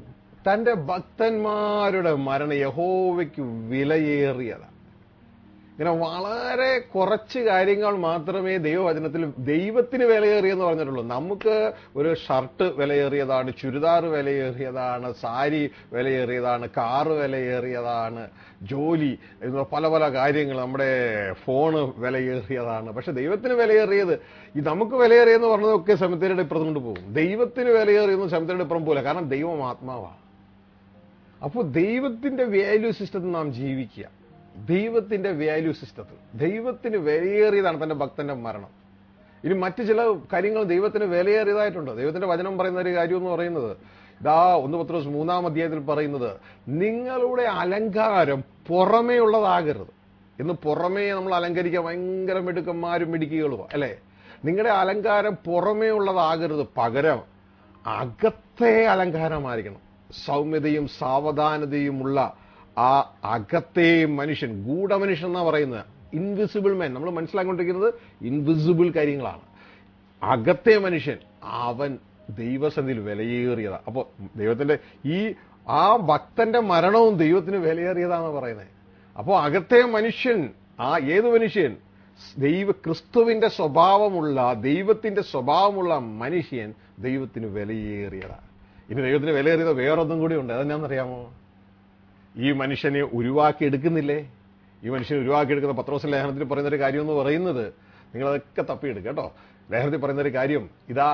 തന്റെ ഭക്തന്മാരുടെ മരണം യഹോവയ്ക്ക് വിലയേറിയതാണ് ഇങ്ങനെ വളരെ കുറച്ച് കാര്യങ്ങൾ മാത്രമേ ദൈവവചനത്തിൽ ദൈവത്തിന് വിലയേറിയെന്ന് പറഞ്ഞിട്ടുള്ളൂ നമുക്ക് ഒരു ഷർട്ട് വിലയേറിയതാണ് ചുരിദാർ വിലയേറിയതാണ് സാരി വിലയേറിയതാണ് കാറ് വിലയേറിയതാണ് ജോലി എന്ന് പല പല കാര്യങ്ങൾ നമ്മുടെ ഫോണ് വിലയേറിയതാണ് പക്ഷെ ദൈവത്തിന് വിലയേറിയത് ഈ നമുക്ക് വിലയേറിയെന്ന് പറഞ്ഞതൊക്കെ സെമിത്തേരിയുടെ ഇപ്പുറം കൊണ്ട് പോകും ദൈവത്തിന് വിലയേറിയെന്ന് സെമിത്തേരിയുടെ ഇപ്പുറം പോലെ കാരണം ദൈവം ആത്മാവാണ് അപ്പോൾ ദൈവത്തിന്റെ വാല്യൂ സിസ്റ്റത്തിൽ നാം ജീവിക്കുക ദൈവത്തിന്റെ വാല്യൂ സിസ്റ്റത്തിൽ ദൈവത്തിന് വിലയേറിയതാണ് തന്റെ ഭക്തന്റെ മരണം ഇനി മറ്റു ചില കാര്യങ്ങൾ ദൈവത്തിന് വിലയേറിയതായിട്ടുണ്ട് ദൈവത്തിന്റെ വചനം പറയുന്ന ഒരു കാര്യം എന്ന് പറയുന്നത് ഇതാ ഒന്ന് പത്രോസ് മൂന്നാം അധ്യായത്തിൽ പറയുന്നത് നിങ്ങളുടെ അലങ്കാരം പുറമേ ഉള്ളതാകരുത് ഇന്ന് പുറമേ നമ്മൾ അലങ്കരിക്കാൻ ഭയങ്കര മിടുക്കന്മാരും മിടുക്കികളുമോ അല്ലേ നിങ്ങളുടെ അലങ്കാരം പുറമേ ഉള്ളതാകരുത് പകരം അകത്തെ അലങ്കാരമായിരിക്കണം സൗമ്യതയും സാവധാനതയുമുള്ള ആ അകത്തെ മനുഷ്യൻ ഗൂഢമനുഷ്യൻ എന്നാ പറയുന്നത് ഇൻവിസിബിൾ മെൻ നമ്മൾ മനസ്സിലാക്കിക്കൊണ്ടിരിക്കുന്നത് ഇൻവിസിബിൾ കാര്യങ്ങളാണ് അകത്തെ മനുഷ്യൻ അവൻ ദൈവസന്നിധിയിൽ വിലയേറിയതാ അപ്പോ ദൈവത്തിന്റെ ഈ ആ ഭക്തന്റെ മരണവും ദൈവത്തിന് വിലയേറിയതാന്ന് പറയുന്നത് അപ്പോ അകത്തെ മനുഷ്യൻ ആ ഏത് മനുഷ്യൻ ദൈവ ക്രിസ്തുവിന്റെ സ്വഭാവമുള്ള ദൈവത്തിന്റെ സ്വഭാവമുള്ള മനുഷ്യൻ ദൈവത്തിന് വിലയേറിയതാണ് ഇനി ദൈവത്തിന് വിലയേറിയത് വേറൊന്നും കൂടി ഉണ്ട് അതെന്നാണെന്നറിയാമോ ഈ മനുഷ്യനെ ഉരുവാക്കി എടുക്കുന്നില്ലേ ഈ മനുഷ്യനെ ഉരുവാക്കി എടുക്കുന്ന പത്രോസ് ലേഖനത്തിൽ പറയുന്ന ഒരു കാര്യം എന്ന് പറയുന്നത് നിങ്ങളതൊക്കെ തപ്പിയെടുക്കുക കേട്ടോ ലേഖനത്തിൽ പറയുന്ന ഒരു കാര്യം ഇതാ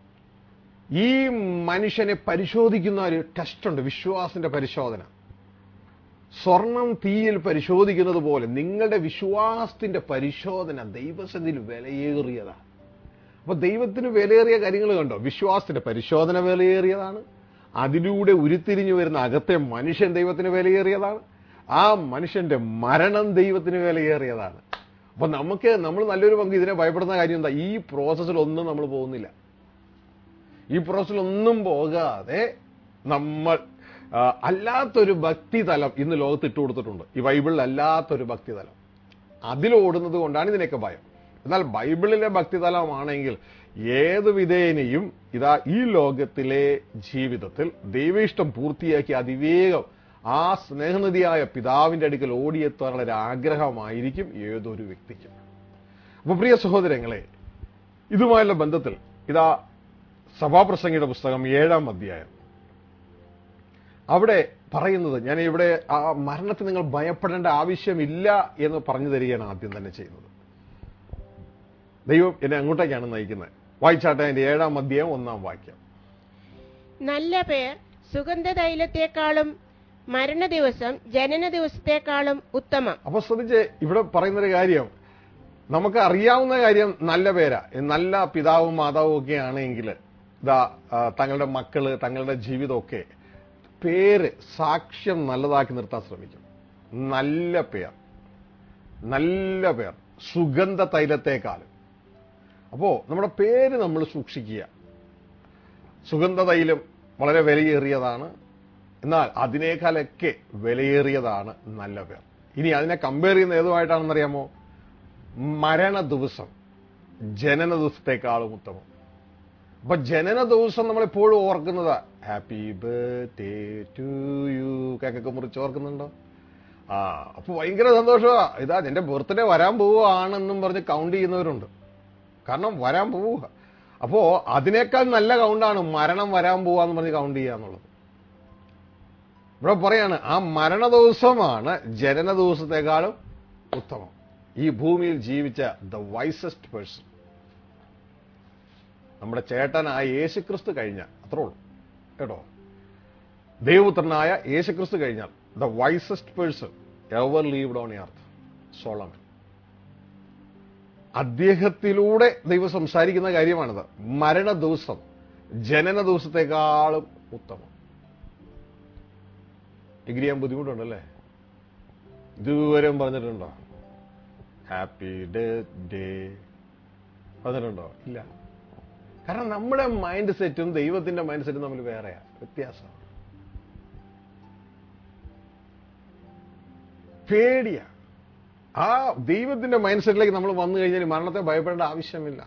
ഈ മനുഷ്യനെ പരിശോധിക്കുന്ന ഒരു ടെസ്റ്റ് ഉണ്ട് വിശ്വാസത്തിന്റെ പരിശോധന സ്വർണം തീയിൽ പരിശോധിക്കുന്നത് പോലെ നിങ്ങളുടെ വിശ്വാസത്തിന്റെ പരിശോധന ദൈവസന്നിധിയിൽ വിലയേറിയതാണ് അപ്പൊ ദൈവത്തിന് വിലയേറിയ കാര്യങ്ങൾ കണ്ടോ വിശ്വാസത്തിന്റെ പരിശോധന വിലയേറിയതാണ് അതിലൂടെ ഉരുത്തിരിഞ്ഞു വരുന്ന അകത്തെ മനുഷ്യൻ ദൈവത്തിന് വിലയേറിയതാണ് ആ മനുഷ്യന്റെ മരണം ദൈവത്തിന് വിലയേറിയതാണ് അപ്പൊ നമുക്ക് നമ്മൾ നല്ലൊരു പങ്ക് ഇതിനെ ഭയപ്പെടുന്ന കാര്യം എന്താ ഈ പ്രോസസ്സിലൊന്നും നമ്മൾ പോകുന്നില്ല ഈ പ്രോസസ്സിലൊന്നും പോകാതെ നമ്മൾ ആ, അല്ലാത്തൊരു ഭക്തിതലം ഇന്ന് ലോകത്ത് ഇട്ട് കൊടുത്തിട്ടുണ്ട് ഈ ബൈബിളിൽ അല്ലാത്തൊരു ഭക്തിതലം അതിലോടുന്നത് കൊണ്ടാണ് ഇതിനൊക്കെ ഭയം എന്നാൽ ബൈബിളിലെ ഭക്തിതലമാണെങ്കിൽ ഏത് വിധേനയും ഇതാ ഈ ലോകത്തിലെ ജീവിതത്തിൽ ദൈവേഷ്ടം പൂർത്തിയാക്കി അതിവേഗം ആ സ്നേഹനിധിയായ പിതാവിന്റെ അടുക്കൽ ഓടിയെത്താനുള്ള ഒരു ആഗ്രഹമായിരിക്കും ഏതൊരു വ്യക്തിക്കും അപ്പൊ പ്രിയ സഹോദരങ്ങളെ ഇതുമായുള്ള ബന്ധത്തിൽ ഇതാ സഭാപ്രസംഗിയുടെ പുസ്തകം ഏഴാം അധ്യായം അവിടെ പറയുന്നത് ഞാൻ ഇവിടെ ആ മരണത്തിന് നിങ്ങൾ ഭയപ്പെടേണ്ട ആവശ്യമില്ല എന്ന് പറഞ്ഞു തരികയാണ് ആദ്യം തന്നെ ചെയ്യുന്നത് ദൈവം എന്നെ അങ്ങോട്ടേക്കാണ് നയിക്കുന്നത് വായിച്ചാട്ടെ അതിന്റെ ഏഴാം അധ്യായം ഒന്നാം വാക്യം നല്ല പേർ സുഗന്ധതൈലത്തെക്കാളും മരണ ദിവസം ജനന ദിവസത്തെക്കാളും ഉത്തമം അപ്പൊ ശ്രദ്ധിച്ച് ഇവിടെ പറയുന്നൊരു കാര്യം നമുക്ക് അറിയാവുന്ന കാര്യം നല്ല പേരാ നല്ല പിതാവും മാതാവും ഒക്കെ ആണെങ്കിൽ ഇതാ ആ, തങ്ങളുടെ മക്കള് തങ്ങളുടെ ജീവിതമൊക്കെ പേര് സാക്ഷ്യം നല്ലതാക്കി നിർത്താൻ ശ്രമിക്കും നല്ല പേർ നല്ല പേർ സുഗന്ധ തൈലത്തെക്കാളും അപ്പോ നമ്മുടെ പേര് നമ്മൾ സൂക്ഷിക്കുക സുഗന്ധ തൈലം വളരെ വിലയേറിയതാണ് എന്നാൽ അതിനേക്കാളൊക്കെ വിലയേറിയതാണ് നല്ല പേർ ഇനി അതിനെ കമ്പയർ ചെയ്യുന്ന ഏതുമായിട്ടാണെന്നറിയാമോ മരണ ദിവസം ജനന ദിവസത്തെക്കാളും ഉത്തമം അപ്പൊ ജനന ദിവസം നമ്മൾ എപ്പോഴും ഓർക്കുന്നത് ഹാപ്പി ബർത്ത്ഡേ ടു യു കേക്കൊക്കെ മുറിച്ച് ഓർക്കുന്നുണ്ടോ ആ അപ്പൊ ഭയങ്കര സന്തോഷമാ ഇതാ എന്റെ ബർത്ത്ഡേ വരാൻ പോവുകയാണെന്നും പറഞ്ഞ് കൗണ്ട് ചെയ്യുന്നവരുണ്ട് കാരണം വരാൻ പോവുക അപ്പോ അതിനേക്കാൾ നല്ല കൗണ്ടാണ് മരണം വരാൻ പോവാന്ന് പറഞ്ഞ് കൗണ്ട് ചെയ്യുക എന്നുള്ളത് ഇവിടെ പറയാണ് ആ മരണ ദിവസമാണ് ജനന ദിവസത്തെക്കാളും ഉത്തമം ഈ ഭൂമിയിൽ ജീവിച്ച ദ വൈസസ്റ്റ് പേഴ്സൺ നമ്മുടെ ചേട്ടനായ യേശുക്രിസ്തു കഴിഞ്ഞ അത്രേ ഉള്ളൂ കേട്ടോ ദൈവപുത്രനായ യേശുക്രിസ്തു കഴിഞ്ഞാൽ the wisest person ever lived on earth Solomon അദ്ദേഹത്തിലൂടെ ദൈവം സംസാരിക്കുന്ന കാര്യമാണിത് മരണ ദിവസം ജനന ദിവസത്തെക്കാളും ഉത്തമം ഡിഗ്രി ചെയ്യാൻ ബുദ്ധിമുട്ടുണ്ടല്ലേ ഇതുവരെ പറഞ്ഞിട്ടുണ്ടോ ഹാപ്പി ഡേ പറഞ്ഞിട്ടുണ്ടോ ഇല്ല കാരണം നമ്മുടെ മൈൻഡ് സെറ്റും ദൈവത്തിന്റെ മൈൻഡ് സെറ്റും തമ്മിൽ വേറെയാ വ്യത്യാസമാണ് പേടിയാ ആ ദൈവത്തിന്റെ മൈൻഡ് സെറ്റിലേക്ക് നമ്മൾ വന്നു കഴിഞ്ഞാൽ മരണത്തെ ഭയപ്പെടേണ്ട ആവശ്യമില്ല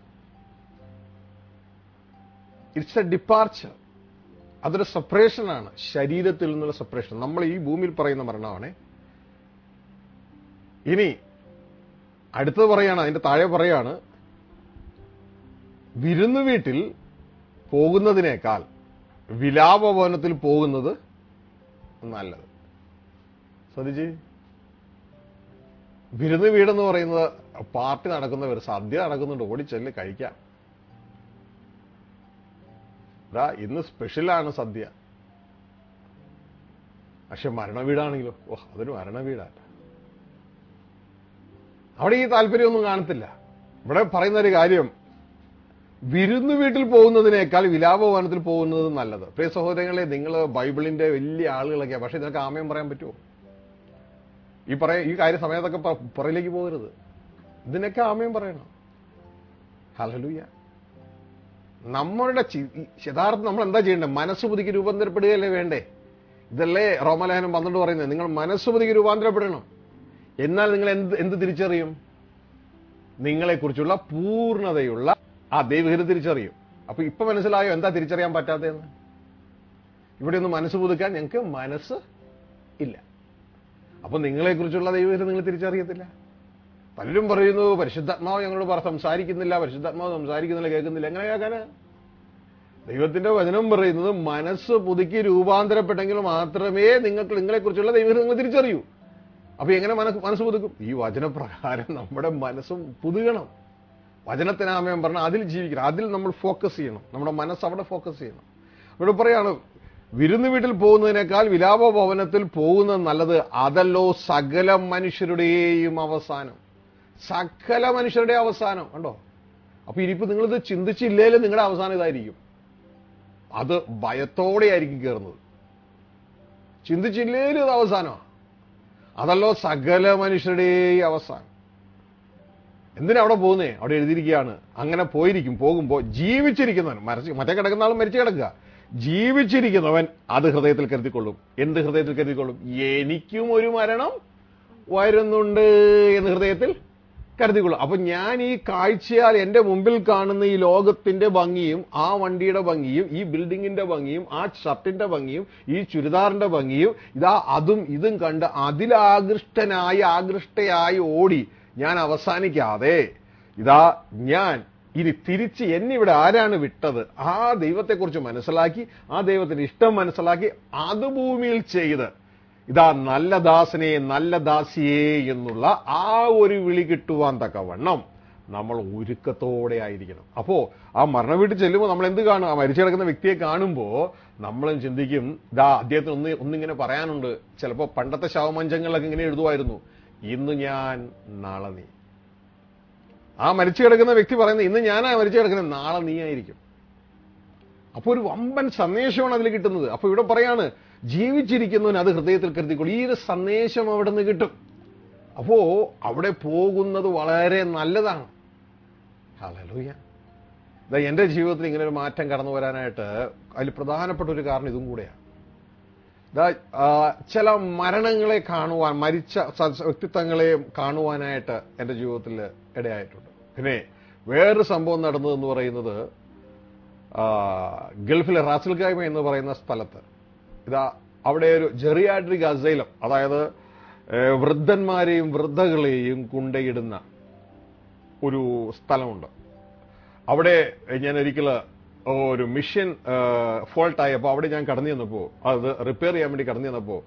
ഇറ്റ്സ് എ ഡിപ്പാർച്ചർ അതൊരു സെപ്പറേഷനാണ് ശരീരത്തിൽ നിന്നുള്ള സെപ്പറേഷൻ നമ്മൾ ഈ ഭൂമിയിൽ പറയുന്ന മരണമാണ് ഇനി അടുത്തത് പറയാണ് അതിന്റെ താഴെ പറയാണ് വിരുന്നു വീട്ടിൽ പോകുന്നതിനേക്കാൾ വിലാപഭവനത്തിൽ പോകുന്നത് നല്ലത് ശ്രദ്ധിച്ച് വിരുന്ന് വീടെന്ന് പറയുന്നത് പാർട്ടി നടക്കുന്ന ഒരു സദ്യ നടക്കുന്നുണ്ട് ഓടിച്ചെല്ല് കഴിക്കാം ഇതാ ഇന്ന് സ്പെഷ്യലാണ് സദ്യ പക്ഷെ മരണ വീടാണെങ്കിലോ ഓ അതൊരു മരണ വീടാണ് അവിടെ ഈ താല്പര്യമൊന്നും കാണത്തില്ല ഇവിടെ പറയുന്ന ഒരു കാര്യം വിരുന്നു വീട്ടിൽ പോകുന്നതിനേക്കാൾ വിലാപഭവനത്തിൽ പോകുന്നത് നല്ലത് പ്രിയ സഹോദരങ്ങളെ നിങ്ങൾ ബൈബിളിന്റെ വലിയ ആളുകളൊക്കെയാണ് പക്ഷെ ഇതിനൊക്കെ ആമയം പറയാൻ പറ്റുമോ ഈ പറയ ഈ കാര്യ സമയത്തൊക്കെ പ- പുറയിലേക്ക് പോകരുത് ഇതിനൊക്കെ ആമയം പറയണം ഹലലുയ നമ്മളുടെ ചി- ഈ യഥാർത്ഥം നമ്മൾ എന്താ ചെയ്യേണ്ടത് മനസ്സ് പുതുക്കി രൂപാന്തരപ്പെടുകയല്ലേ വേണ്ടേ ഇതല്ലേ റോമലേഖനം പന്ത്രണ്ട് പറയുന്നത് നിങ്ങൾ മനസ്സ് പുതുക്കി രൂപാന്തരപ്പെടണം എന്നാൽ നിങ്ങൾ എന്ത് എന്ത് തിരിച്ചറിയും നിങ്ങളെക്കുറിച്ചുള്ള പൂർണ്ണതയുള്ള ആ ദൈവഹിത തിരിച്ചറിയും അപ്പൊ ഇപ്പൊ മനസ്സിലായോ എന്താ തിരിച്ചറിയാൻ പറ്റാത്തതെന്ന് ഇവിടെ ഒന്ന് മനസ്സ് പുതുക്കാൻ ഞങ്ങൾക്ക് മനസ്സ് ഇല്ല അപ്പൊ നിങ്ങളെക്കുറിച്ചുള്ള ദൈവഹിത നിങ്ങൾ തിരിച്ചറിയത്തില്ല പലരും പറയുന്നു പരിശുദ്ധാത്മാവ് ഞങ്ങളോട് പറ സംസാരിക്കുന്നില്ല പരിശുദ്ധാത്മാവ് സംസാരിക്കുന്നില്ല കേൾക്കുന്നില്ല എങ്ങനെ കേൾക്കാന് ദൈവത്തിന്റെ വചനം പറയുന്നത് മനസ്സ് പുതുക്കി രൂപാന്തരപ്പെട്ടെങ്കിൽ മാത്രമേ നിങ്ങൾക്ക് നിങ്ങളെക്കുറിച്ചുള്ള ദൈവഹിത നിങ്ങൾ തിരിച്ചറിയൂ അപ്പൊ എങ്ങനെ മനസ്സ് മനസ്സ് പുതുക്കും ഈ വചനപ്രകാരം നമ്മുടെ മനസ്സും പുതുകണം വചനത്തിനാമയം പറഞ്ഞാൽ അതിൽ ജീവിക്കണം അതിൽ നമ്മൾ ഫോക്കസ് ചെയ്യണം നമ്മുടെ മനസ്സ് അവിടെ ഫോക്കസ് ചെയ്യണം ഇവിടെ പറയാണ് വിരുന്ന് വീട്ടിൽ പോകുന്നതിനേക്കാൾ വിലാപ ഭവനത്തിൽ പോകുന്നത് നല്ലത് അതല്ലോ സകല മനുഷ്യരുടെയും അവസാനം സകല മനുഷ്യരുടെ അവസാനം കണ്ടോ അപ്പൊ ഇനിയിപ്പോ നിങ്ങളിത് ചിന്തിച്ചില്ലേലും നിങ്ങളുടെ അവസാനം ഇതായിരിക്കും അത് ഭയത്തോടെ ആയിരിക്കും കയറുന്നത് ചിന്തിച്ചില്ലേലും ഇത് അവസാനമാണ് അതല്ലോ സകല മനുഷ്യരുടെയും അവസാനം എന്തിനാ അവിടെ പോകുന്നേ അവിടെ എഴുതിയിരിക്കുകയാണ് അങ്ങനെ പോയിരിക്കും പോകുമ്പോൾ ജീവിച്ചിരിക്കുന്നവൻ മരിച്ച് മറ്റേ കിടക്കുന്ന ആൾ മരിച്ചു കിടക്കുക ജീവിച്ചിരിക്കുന്നവൻ അത് ഹൃദയത്തിൽ കരുതിക്കൊള്ളും എന്ത് ഹൃദയത്തിൽ കരുതിക്കൊള്ളും എനിക്കും ഒരു മരണം വരുന്നുണ്ട് എന്ന് ഹൃദയത്തിൽ കരുതിക്കൊള്ളും അപ്പൊ ഞാൻ ഈ കാഴ്ചയാൽ എന്റെ മുമ്പിൽ കാണുന്ന ഈ ലോകത്തിന്റെ ഭംഗിയും ആ വണ്ടിയുടെ ഭംഗിയും ഈ ബിൽഡിങ്ങിന്റെ ഭംഗിയും ആ ഷർട്ടിന്റെ ഭംഗിയും ഈ ചുരിദാറിന്റെ ഭംഗിയും ഇതാ അതും ഇതും കണ്ട് അതിലാകൃഷ്ടനായി ആകൃഷ്ടയായി ഓടി ഞാൻ അവസാനിക്കാതെ ഇതാ ഞാൻ ഇനി തിരിച്ച് എന്നിവിടെ ആരാണ് വിട്ടത് ആ ദൈവത്തെക്കുറിച്ച് മനസ്സിലാക്കി ആ ദൈവത്തിന്റെ ഇഷ്ടം മനസ്സിലാക്കി അത് ഭൂമിയിൽ ചെയ്ത് ഇതാ നല്ല ദാസനെ നല്ല ദാസിയെ എന്നുള്ള ആ ഒരു വിളി കിട്ടുവാൻ തക്കവണ്ണം നമ്മൾ ഒരുക്കത്തോടെ ആയിരിക്കണം അപ്പോ ആ മരണ വീട്ടിൽ ചെല്ലുമ്പോൾ നമ്മൾ എന്ത് കാണും ആ മരിച്ചു കിടക്കുന്ന വ്യക്തിയെ കാണുമ്പോൾ നമ്മളും ചിന്തിക്കും ഇതാ അദ്ദേഹത്തിന് ഒന്ന് ഒന്നിങ്ങനെ പറയാനുണ്ട് ചിലപ്പോൾ പണ്ടത്തെ ശവമഞ്ചങ്ങളിലൊക്കെ ഇങ്ങനെ എഴുതുമായിരുന്നു ഇന്ന് ഞാൻ നാളെ നീ ആ മരിച്ചു കിടക്കുന്ന വ്യക്തി പറയുന്നത് ഇന്ന് ഞാനാ മരിച്ചു കിടക്കുന്നത് നാളെ നീ ആയിരിക്കും അപ്പൊ ഒരു വമ്പൻ സന്ദേശമാണ് അതിൽ കിട്ടുന്നത് അപ്പൊ ഇവിടെ പറയാണ് ജീവിച്ചിരിക്കുന്നവൻ അത് ഹൃദയത്തിൽ കരുതിക്കൊള്ളു ഈ ഒരു സന്ദേശം അവിടെ നിന്ന് കിട്ടും അപ്പോ അവിടെ പോകുന്നത് വളരെ നല്ലതാണ് ഹല്ലേലൂയ ഇതാ എന്റെ ജീവിതത്തിൽ ഇങ്ങനെ ഒരു മാറ്റം കടന്നു വരാനായിട്ട് അതിൽ പ്രധാനപ്പെട്ട ഒരു കാരണം ഇതും കൂടെയാണ് ദാ, ആ, ചില മരണങ്ങളെ കാണുവാൻ മരിച്ച സ- വ്യക്തിത്വങ്ങളെ കാണുവാനായിട്ട് എൻ്റെ ജീവിതത്തിൽ ഇടയായിട്ടുണ്ട് പിന്നെ വേറൊരു സംഭവം നടന്നതെന്ന് പറയുന്നത് ആ, ഗൾഫിലെ റാസൽ ഗായ്മ എന്ന് പറയുന്ന സ്ഥലത്ത് ഇതാ അവിടെ ഒരു ജെറിയാട്രിക് അസൈലം അതായത് ഏ, വൃദ്ധന്മാരെയും വൃദ്ധകളെയും കൊണ്ടയിടുന്ന ഒരു സ്ഥലമുണ്ട് അവിടെ ഞാൻ ഒരിക്കൽ ഒരു മിഷൻ ഫോൾട്ട് ആയപ്പോൾ അവിടെ ഞാൻ കടന്നു ചെന്നപ്പോൾ അത് റിപ്പയർ ചെയ്യാൻ വേണ്ടി കടന്നു ചെന്നപ്പോൾ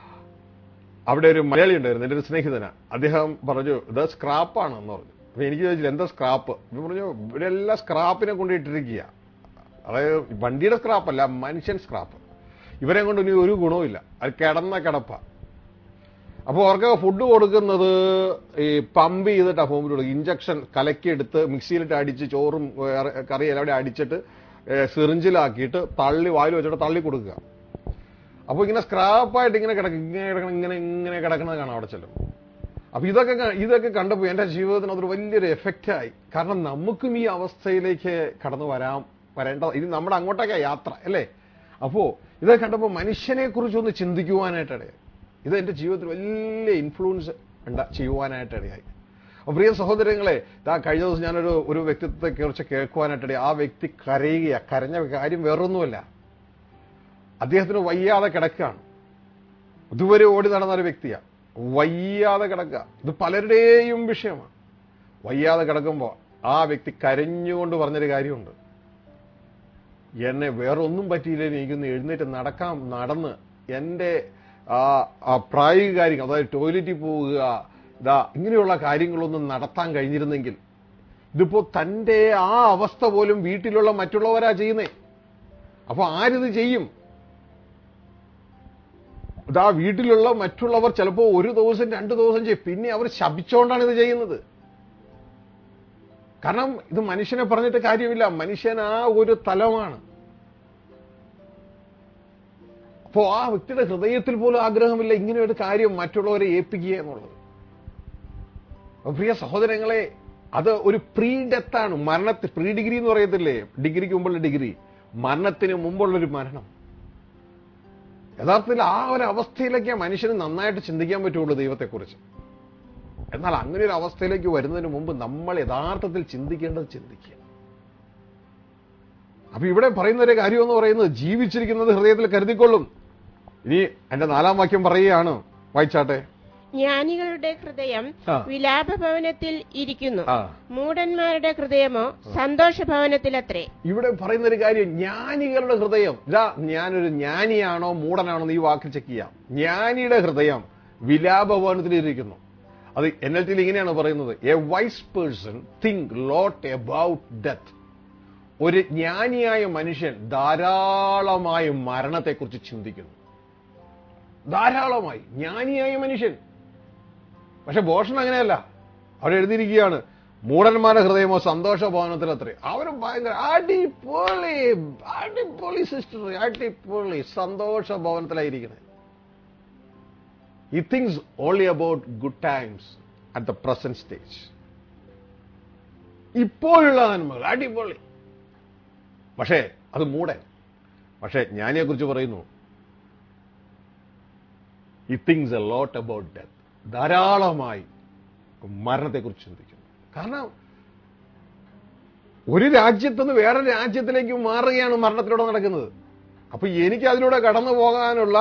അവിടെ ഒരു മലയാളി ഉണ്ടായിരുന്നു എൻ്റെ ഒരു സ്നേഹിതനാ അദ്ദേഹം പറഞ്ഞു ഇത് സ്ക്രാപ്പാണെന്ന് പറഞ്ഞു അപ്പൊ എനിക്ക് ചോദിച്ചില്ല എന്താ സ്ക്രാപ്പ് ഇവൻ പറഞ്ഞു ഇവിടെ എല്ലാം സ്ക്രാപ്പിനെ കൊണ്ടിട്ടിരിക്കുക അതായത് വണ്ടിയുടെ സ്ക്രാപ്പല്ല മനുഷ്യൻ സ്ക്രാപ്പ് ഇവരെ കൊണ്ട് ഇനി ഒരു ഗുണവുമില്ല അത് കിടന്ന കിടപ്പ അപ്പോൾ അവർക്ക് ഫുഡ് കൊടുക്കുന്നത് ഈ പമ്പ് ചെയ്തിട്ടാ ഫോമിൽ കൊടുക്കുക ഇഞ്ചക്ഷൻ കലക്കിയെടുത്ത് മിക്സിയിലിട്ട് അടിച്ച് ചോറും വേറെ കറിയെല്ലാം അവിടെ അടിച്ചിട്ട് ഏഹ് സിറിഞ്ചിലാക്കിയിട്ട് തള്ളി വായിൽ വെച്ചിട്ട് തള്ളി കൊടുക്കുക അപ്പോൾ ഇങ്ങനെ സ്ക്രാപ്പായിട്ട് ഇങ്ങനെ കിടക്കും ഇങ്ങനെ കിടക്കണം ഇങ്ങനെ ഇങ്ങനെ കിടക്കുന്നത് കാണാം അവിടെ ചെല്ലും അപ്പൊ ഇതൊക്കെ ക- ഇതൊക്കെ കണ്ടപ്പോൾ എന്റെ ജീവിതത്തിന് അതൊരു വലിയൊരു എഫക്റ്റ് ആയി കാരണം നമുക്കും ഈ അവസ്ഥയിലേക്ക് കടന്നു വരാം വരേണ്ട ഇത് നമ്മുടെ അങ്ങോട്ടേക്കാ യാത്ര അല്ലേ അപ്പോ ഇതൊക്കെ കണ്ടപ്പോൾ മനുഷ്യനെ കുറിച്ചൊന്ന് ചിന്തിക്കുവാനായിട്ട് ഇടയായി ഇത് എന്റെ ജീവിതത്തിൽ വലിയ ഇൻഫ്ലുവൻസ് ഉണ്ടാ ചെയ്യുവാനായിട്ട് ഇടയായി അപ്പൊ പ്രിയ സഹോദരങ്ങളെ ഇതാ കഴിഞ്ഞ ദിവസം ഞാനൊരു ഒരു വ്യക്തിത്വത്തെ കുറിച്ച് കേൾക്കുവാനായിട്ടിടയായി ആ വ്യക്തി കരയുക കരഞ്ഞ കാര്യം വേറൊന്നുമല്ല അദ്ദേഹത്തിന് വയ്യാതെ കിടക്കുകയാണ് ഇതുവരെ ഓടി നടന്ന ഒരു വ്യക്തിയാണ് വയ്യാതെ കിടക്കുക ഇത് പലരുടെയും വിഷയമാണ് വയ്യാതെ കിടക്കുമ്പോൾ ആ വ്യക്തി കരഞ്ഞുകൊണ്ട് പറഞ്ഞൊരു കാര്യമുണ്ട് എന്നെ വേറെ ഒന്നും പറ്റിയില്ല എനിക്കൊന്ന് എഴുന്നേറ്റ് നടക്കാം നടന്ന് എൻ്റെ ആ ആ പ്രായോഗിക കാര്യങ്ങൾ അതായത് ടോയ്ലറ്റിൽ പോവുക ഇതാ ഇങ്ങനെയുള്ള കാര്യങ്ങളൊന്നും നടത്താൻ കഴിഞ്ഞിരുന്നെങ്കിൽ ഇതിപ്പോ തന്റെ ആ അവസ്ഥ പോലും വീട്ടിലുള്ള മറ്റുള്ളവരാ ചെയ്യുന്നേ അപ്പൊ ആരിത് ചെയ്യും ഇതാ വീട്ടിലുള്ള മറ്റുള്ളവർ ചിലപ്പോൾ ഒരു ദിവസം രണ്ടു ദിവസം ചെയ്യും പിന്നെ അവർ ശപിച്ചുകൊണ്ടാണ് ഇത് ചെയ്യുന്നത് കാരണം ഇത് മനുഷ്യനെ പറഞ്ഞിട്ട് കാര്യമില്ല മനുഷ്യൻ ആ ഒരു തലമാണ് അപ്പോ ആ വ്യക്തിയുടെ ഹൃദയത്തിൽ പോലും ആഗ്രഹമില്ല ഇങ്ങനെ ഒരു കാര്യം മറ്റുള്ളവരെ ഏൽപ്പിക്കുക എന്നുള്ളത് അപ്പൊ പ്രിയ സഹോദരങ്ങളെ അത് ഒരു പ്രീ ഡെത്താണ് മരണത്തിൽ പ്രീ ഡിഗ്രി എന്ന് പറയത്തില്ലേ ഡിഗ്രിക്ക് മുമ്പുള്ള ഡിഗ്രി മരണത്തിന് മുമ്പുള്ളൊരു മരണം യഥാർത്ഥത്തിൽ ആ ഒരു അവസ്ഥയിലേക്ക് മനുഷ്യന് നന്നായിട്ട് ചിന്തിക്കാൻ പറ്റുള്ളൂ ദൈവത്തെക്കുറിച്ച് എന്നാൽ അങ്ങനെ ഒരു അവസ്ഥയിലേക്ക് വരുന്നതിന് മുമ്പ് നമ്മൾ യഥാർത്ഥത്തിൽ ചിന്തിക്കേണ്ടത് ചിന്തിക്കുക അപ്പൊ ഇവിടെ പറയുന്ന ഒരു കാര്യം എന്ന് പറയുന്നത് ജീവിച്ചിരിക്കുന്നത് ഹൃദയത്തിൽ കരുതിക്കൊള്ളും ഇനി എന്റെ നാലാം വാക്യം പറയുകയാണ് വായിച്ചാട്ടെ ജ്ഞാനികളുടെ ഹൃദയം ആ. വിലാപഭവനത്തിൽ ഇരിക്കുന്നു ആ മൂഢന്മാരുടെ ഹൃദയമോ സന്തോഷഭവനത്തിലത്രേ ഇവിടെ പറയുന്ന ഒരു കാര്യം ജ്ഞാനികളുടെ ഹൃദയം ഇതാ ഞാനൊരു ജ്ഞാനിയാണോ മൂടനാണോ എന്ന് ഈ വാക്ക് ചെക്ക് ചെയ്യാം ജ്ഞാനിയുടെ ഹൃദയം വിലാപഭവനത്തിൽ ഇരിക്കുന്നു അത് എൻ എൽ ടിയിൽ ഇങ്ങനെയാണ് പറയുന്നത് a wise person think lot about death ഒരു ജ്ഞാനിയായ മനുഷ്യൻ ധാരാളമായ മരണത്തെക്കുറിച്ച് ചിന്തിക്കുന്നു ധാരാളമായി ജ്ഞാനിയായ മനുഷ്യൻ പക്ഷെ ഭോഷൻ അങ്ങനെയല്ല അവിടെ എഴുതിയിരിക്കുകയാണ് മൂടന്മാരുടെ ഹൃദയമോ സന്തോഷ ഭവനത്തിൽ അത്രേ അവരും ഭയങ്കര അടിപൊളി അടിപൊളി സിസ്റ്റർ അടിപൊളി സന്തോഷ ഭവനത്തിലായിരിക്കുന്നത് ഈ things only about good times at the present stage ഇപ്പോഴുള്ള നന്മകൾ അടിപൊളി പക്ഷേ അത് മൂടൻ പക്ഷേ ജ്ഞാനിയെ കുറിച്ച് പറയുന്നു ഈ things a lot about death ധാരാളമായി മരണത്തെക്കുറിച്ച് ചിന്തിക്കുന്നു കാരണം ഒരു രാജ്യത്തുനിന്ന് വേറെ രാജ്യത്തിലേക്ക് മാറുകയാണ് മരണത്തിലൂടെ നടക്കുന്നത് അപ്പൊ എനിക്ക് അതിലൂടെ കടന്നു പോകാനുള്ള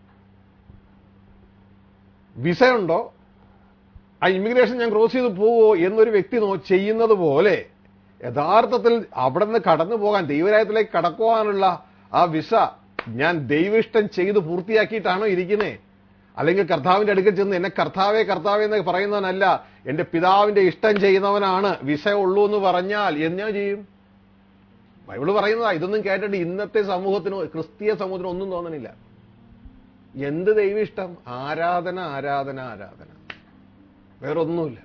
വിസ ഉണ്ടോ ആ ഇമിഗ്രേഷൻ ഞാൻ ക്രോസ് ചെയ്ത് പോവോ എന്നൊരു വ്യക്തി നോ ചെയ്യുന്നത് പോലെ യഥാർത്ഥത്തിൽ അവിടെ നിന്ന് കടന്നു പോകാൻ ദൈവരായത്തിലേക്ക് കടക്കുവാനുള്ള ആ വിസ ഞാൻ ദൈവിഷ്ടം ചെയ്ത് പൂർത്തിയാക്കിയിട്ടാണോ ഇരിക്കുന്നേ അല്ലെങ്കിൽ കർത്താവിന്റെ അടുക്കൽ ചെന്ന് എന്നെ കർത്താവേ കർത്താവേ എന്ന് പറയുന്നവനല്ല എന്റെ പിതാവിന്റെ ഇഷ്ടം ചെയ്യുന്നവനാണ് വിസ ഉള്ളൂ എന്ന് പറഞ്ഞാൽ എന്നാ ചെയ്യും ബൈബിള് പറയുന്നതാ ഇതൊന്നും കേട്ടിട്ട് ഇന്നത്തെ സമൂഹത്തിനോ ക്രിസ്തീയ സമൂഹത്തിനോ ഒന്നും തോന്നണില്ല എന്ത് ദൈവിഷ്ടം ആരാധന ആരാധന ആരാധന വേറൊന്നുമില്ല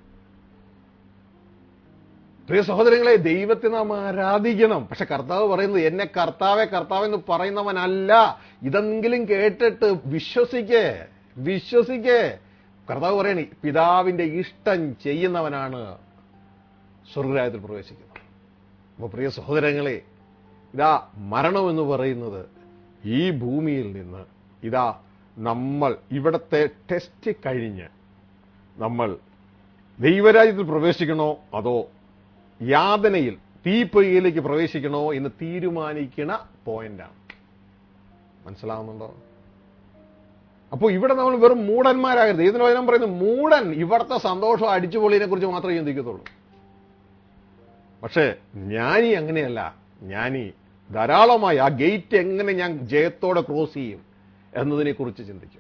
പ്രിയ സഹോദരങ്ങളെ ദൈവത്തെ നാം ആരാധിക്കണം പക്ഷെ കർത്താവ് പറയുന്നത് എന്നെ കർത്താവെ കർത്താവ് എന്ന് പറയുന്നവനല്ല ഇതെങ്കിലും കേട്ടിട്ട് വിശ്വസിക്കേ വിശ്വസിക്കേ കർത്താവ് പറയണേ പിതാവിന്റെ ഇഷ്ടം ചെയ്യുന്നവനാണ് സ്വർഗരായത്തിൽ പ്രവേശിക്കുന്നത് അപ്പൊ പ്രിയ സഹോദരങ്ങളെ ഇതാ മരണം എന്ന് പറയുന്നത് ഈ ഭൂമിയിൽ നിന്ന് ഇതാ നമ്മൾ ഇവിടത്തെ ടെസ്റ്റ് കഴിഞ്ഞ് നമ്മൾ ദൈവരാജ്യത്തിൽ പ്രവേശിക്കണോ അതോ യാതനയിൽ തീപ്പൊയ്യയിലേക്ക് പ്രവേശിക്കണോ എന്ന് തീരുമാനിക്കുന്ന പോയിന്റാണ് മനസ്സിലാവുന്നുണ്ടോ അപ്പോൾ ഇവിടെ നമ്മൾ വെറും മൂടന്മാരാകരുത് ഇതിന് വചനം പറയുന്നത് മൂടൻ ഇവിടുത്തെ സന്തോഷം അടിച്ചുപൊളിയെ കുറിച്ച് മാത്രമേ ചിന്തിക്കത്തുള്ളൂ പക്ഷേ ജ്ഞാനി അങ്ങനെയല്ല ജ്ഞാനി ധാരാളമായി ആ ഗേറ്റ് എങ്ങനെ ഞാൻ ജയത്തോടെ ക്രോസ് ചെയ്യും എന്നതിനെ കുറിച്ച് ചിന്തിക്കും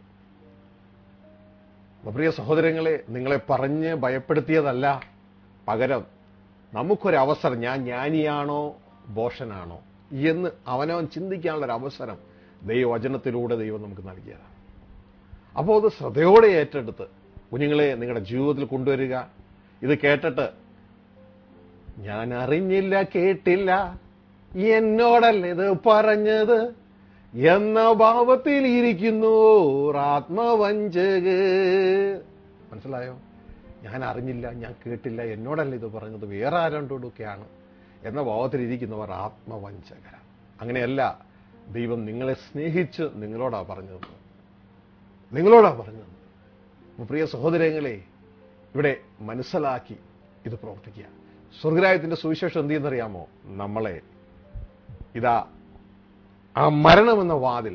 അപ്പൊ പ്രിയ സഹോദരങ്ങളെ നിങ്ങളെ പറഞ്ഞ് ഭയപ്പെടുത്തിയതല്ല പകരം നമുക്കൊരവസരം ഞാൻ ജ്ഞാനിയാണോ ബോഷനാണോ എന്ന് അവനവൻ ചിന്തിക്കാനുള്ള ഒരു അവസരം ദൈവവചനത്തിലൂടെ ദൈവം നമുക്ക് നൽകിയതാണ് അപ്പോൾ അത് ശ്രദ്ധയോടെ ഏറ്റെടുത്ത് കുഞ്ഞുങ്ങളെ നിങ്ങളുടെ ജീവിതത്തിൽ കൊണ്ടുവരിക ഇത് കേട്ടിട്ട് ഞാൻ അറിഞ്ഞില്ല കേട്ടില്ല എന്നോടല്ല ഇത് പറഞ്ഞത് എന്ന ഭാവത്തിൽ ഇരിക്കുന്നു ആത്മവഞ്ചക മനസ്സിലായോ ഞാൻ അറിഞ്ഞില്ല ഞാൻ കേട്ടില്ല എന്നോടല്ല ഇത് പറഞ്ഞത് വേറെ ആരോടൊക്കെയാണ് എന്ന ഭാവത്തിൽ ഇരിക്കുന്നവർ ആത്മവഞ്ചകരാണ് അങ്ങനെയല്ല ദൈവം നിങ്ങളെ സ്നേഹിച്ച് നിങ്ങളോടാ പറഞ്ഞത് നിങ്ങളോടാ പറഞ്ഞത് അപ്പൊ പ്രിയ സഹോദരങ്ങളെ ഇവിടെ മനസ്സിലാക്കി ഇത് പ്രവർത്തിക്കുക സ്വർഗരായത്തിന്റെ സുവിശേഷം എന്ത് ചെയ്യുന്നറിയാമോ നമ്മളെ ഇതാ ആ മരണമെന്ന വാതിൽ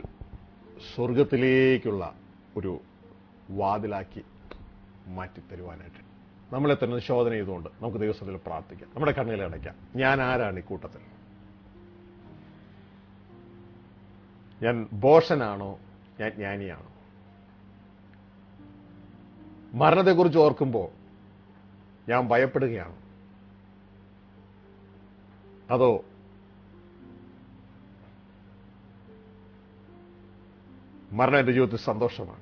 സ്വർഗത്തിലേക്കുള്ള ഒരു വാതിലാക്കി മാറ്റിത്തരുവാനായിട്ട് നമ്മളെ തന്നെ ഒന്ന് ശോധന ചെയ്തുകൊണ്ട് നമുക്ക് ദൈവസത്തിൽ പ്രാർത്ഥിക്കാം നമ്മുടെ കണ്ണുകളെ അടയ്ക്കാം ഞാൻ ആരാണ് ഈ കൂട്ടത്തിൽ ഞാൻ ബോഷനാണോ ഞാൻ ജ്ഞാനിയാണോ മരണത്തെക്കുറിച്ച് ഓർക്കുമ്പോൾ ഞാൻ ഭയപ്പെടുകയാണ് അതോ മരണം എന്റെ ജീവിതത്തിൽ സന്തോഷമാണ്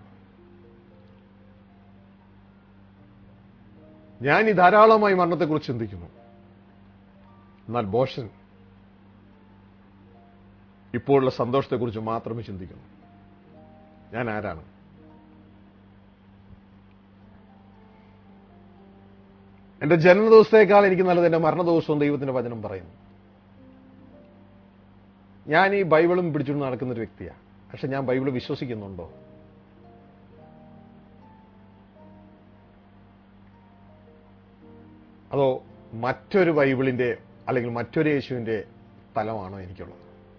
ഞാൻ ഈ ധാരാളമായി മരണത്തെക്കുറിച്ച് ചിന്തിക്കുന്നു എന്നാൽ ബോഷൻ ഇപ്പോഴുള്ള സന്തോഷത്തെക്കുറിച്ച് മാത്രമേ ചിന്തിക്കുന്നു ഞാൻ ആരാണ് എന്റെ ജന്മദിവസത്തേക്കാൾ എനിക്ക് നല്ലത് എന്റെ മരണദിവസവും ദൈവത്തിന്റെ വചനം പറയുന്നു ഞാൻ ഈ ബൈബിളും പിടിച്ചുകൊണ്ട് നടക്കുന്ന ഒരു വ്യക്തിയാണ് പക്ഷെ ഞാൻ ബൈബിൾ വിശ്വസിക്കുന്നുണ്ടോ അതോ മറ്റൊരു ബൈബിളിന്റെ അല്ലെങ്കിൽ മറ്റൊരു യേശുവിന്റെ തലമാണോ എനിക്കുള്ളത്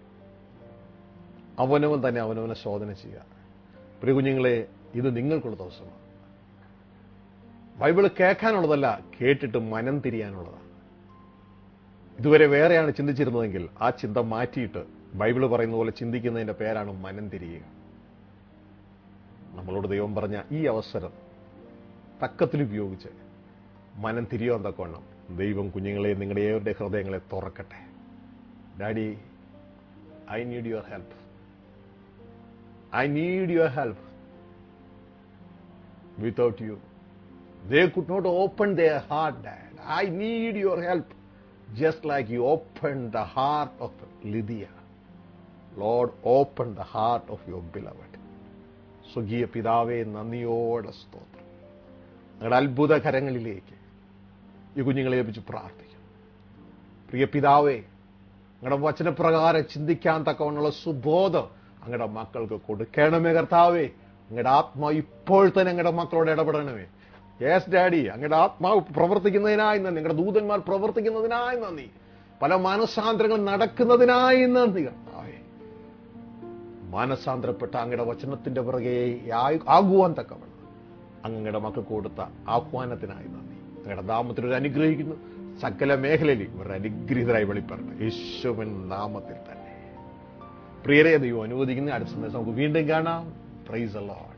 അവനവൻ തന്നെ അവനവനെ ശോധന ചെയ്യുക പ്രിയ കുഞ്ഞുങ്ങളെ ഇത് നിങ്ങൾക്കുള്ള ദിവസമാണ് ബൈബിൾ കേൾക്കാനുള്ളതല്ല കേട്ടിട്ട് മനം തിരിയാനുള്ളതാണ് ഇതുവരെ വേറെയാണ് ചിന്തിച്ചിരുന്നതെങ്കിൽ ആ ചിന്ത മാറ്റിയിട്ട് ബൈബിൾ പറയുന്ന പോലെ ചിന്തിക്കുന്നതിന്റെ പേരാണ് മനം തിരിയുക നമ്മളോട് ദൈവം പറഞ്ഞ ഈ അവസരം തക്കത്തിൽ ഉപയോഗിച്ച് മനം തിരിയോ തക്കവണ്ണം ദൈവം കുഞ്ഞുങ്ങളെ നിങ്ങളുടെ ഏവരുടെ ഹൃദയങ്ങളെ തുറക്കട്ടെ daddy I need your help I need your help without you They could not open their heart, Dad. I need your help. Just like you opened the heart of Lydia. Lord, open the heart of your beloved. സ്വകീയ പിതാവേ നന്ദിയോടെ സ്തോത്രം നിങ്ങളുടെ അത്ഭുത കരങ്ങളിലേക്ക് ഈ കുഞ്ഞുങ്ങളെ ഏൽപ്പിച്ച് പ്രാർത്ഥിക്കും പ്രിയ പിതാവേ നിങ്ങളുടെ വചനപ്രകാരം ചിന്തിക്കാൻ തക്കവണ്ണുള്ള സുബോധം നിങ്ങളുടെ മക്കൾക്ക് കൊടുക്കണമേ കർത്താവേ നിങ്ങളുടെ ആത്മാ ഇപ്പോൾ തന്നെ നിങ്ങളുടെ മക്കളോട് ഇടപെടണമേ യേസ് ഡാഡി അങ്ങയുടെ ആത്മാവ് പ്രവർത്തിക്കുന്നതിനായി നന്ദി നിങ്ങളുടെ ദൂതന്മാർ പ്രവർത്തിക്കുന്നതിനായി നന്ദി പല മാനസാന്തരങ്ങൾ നടക്കുന്നതിനായി നന്ദി കർത്താവേ മാനസാന്തരപ്പെട്ട അങ്ങയുടെ വചനത്തിന്റെ പിറകെ ആയി- ആകുവാൻ തക്കവണ്ണം അങ്ങയുടെ മക്കൾക്ക് കൊടുത്ത ആഹ്വാനത്തിനായി നന്ദി അങ്ങയുടെ നാമത്തിൽ ഒരു അനുഗ്രഹിക്കുന്നു സകല മേഖലയിൽ ഇവർ അനുഗ്രഹീതരായി വെളിപ്പെടണം യേശുവൻ നാമത്തിൽ തന്നെ പ്രിയരെ ദൈവം അനുവദിക്കുന്ന അടുത്ത സന്ദേശം നമുക്ക് വീണ്ടും കാണാം പ്രൈസ് അല്ലോ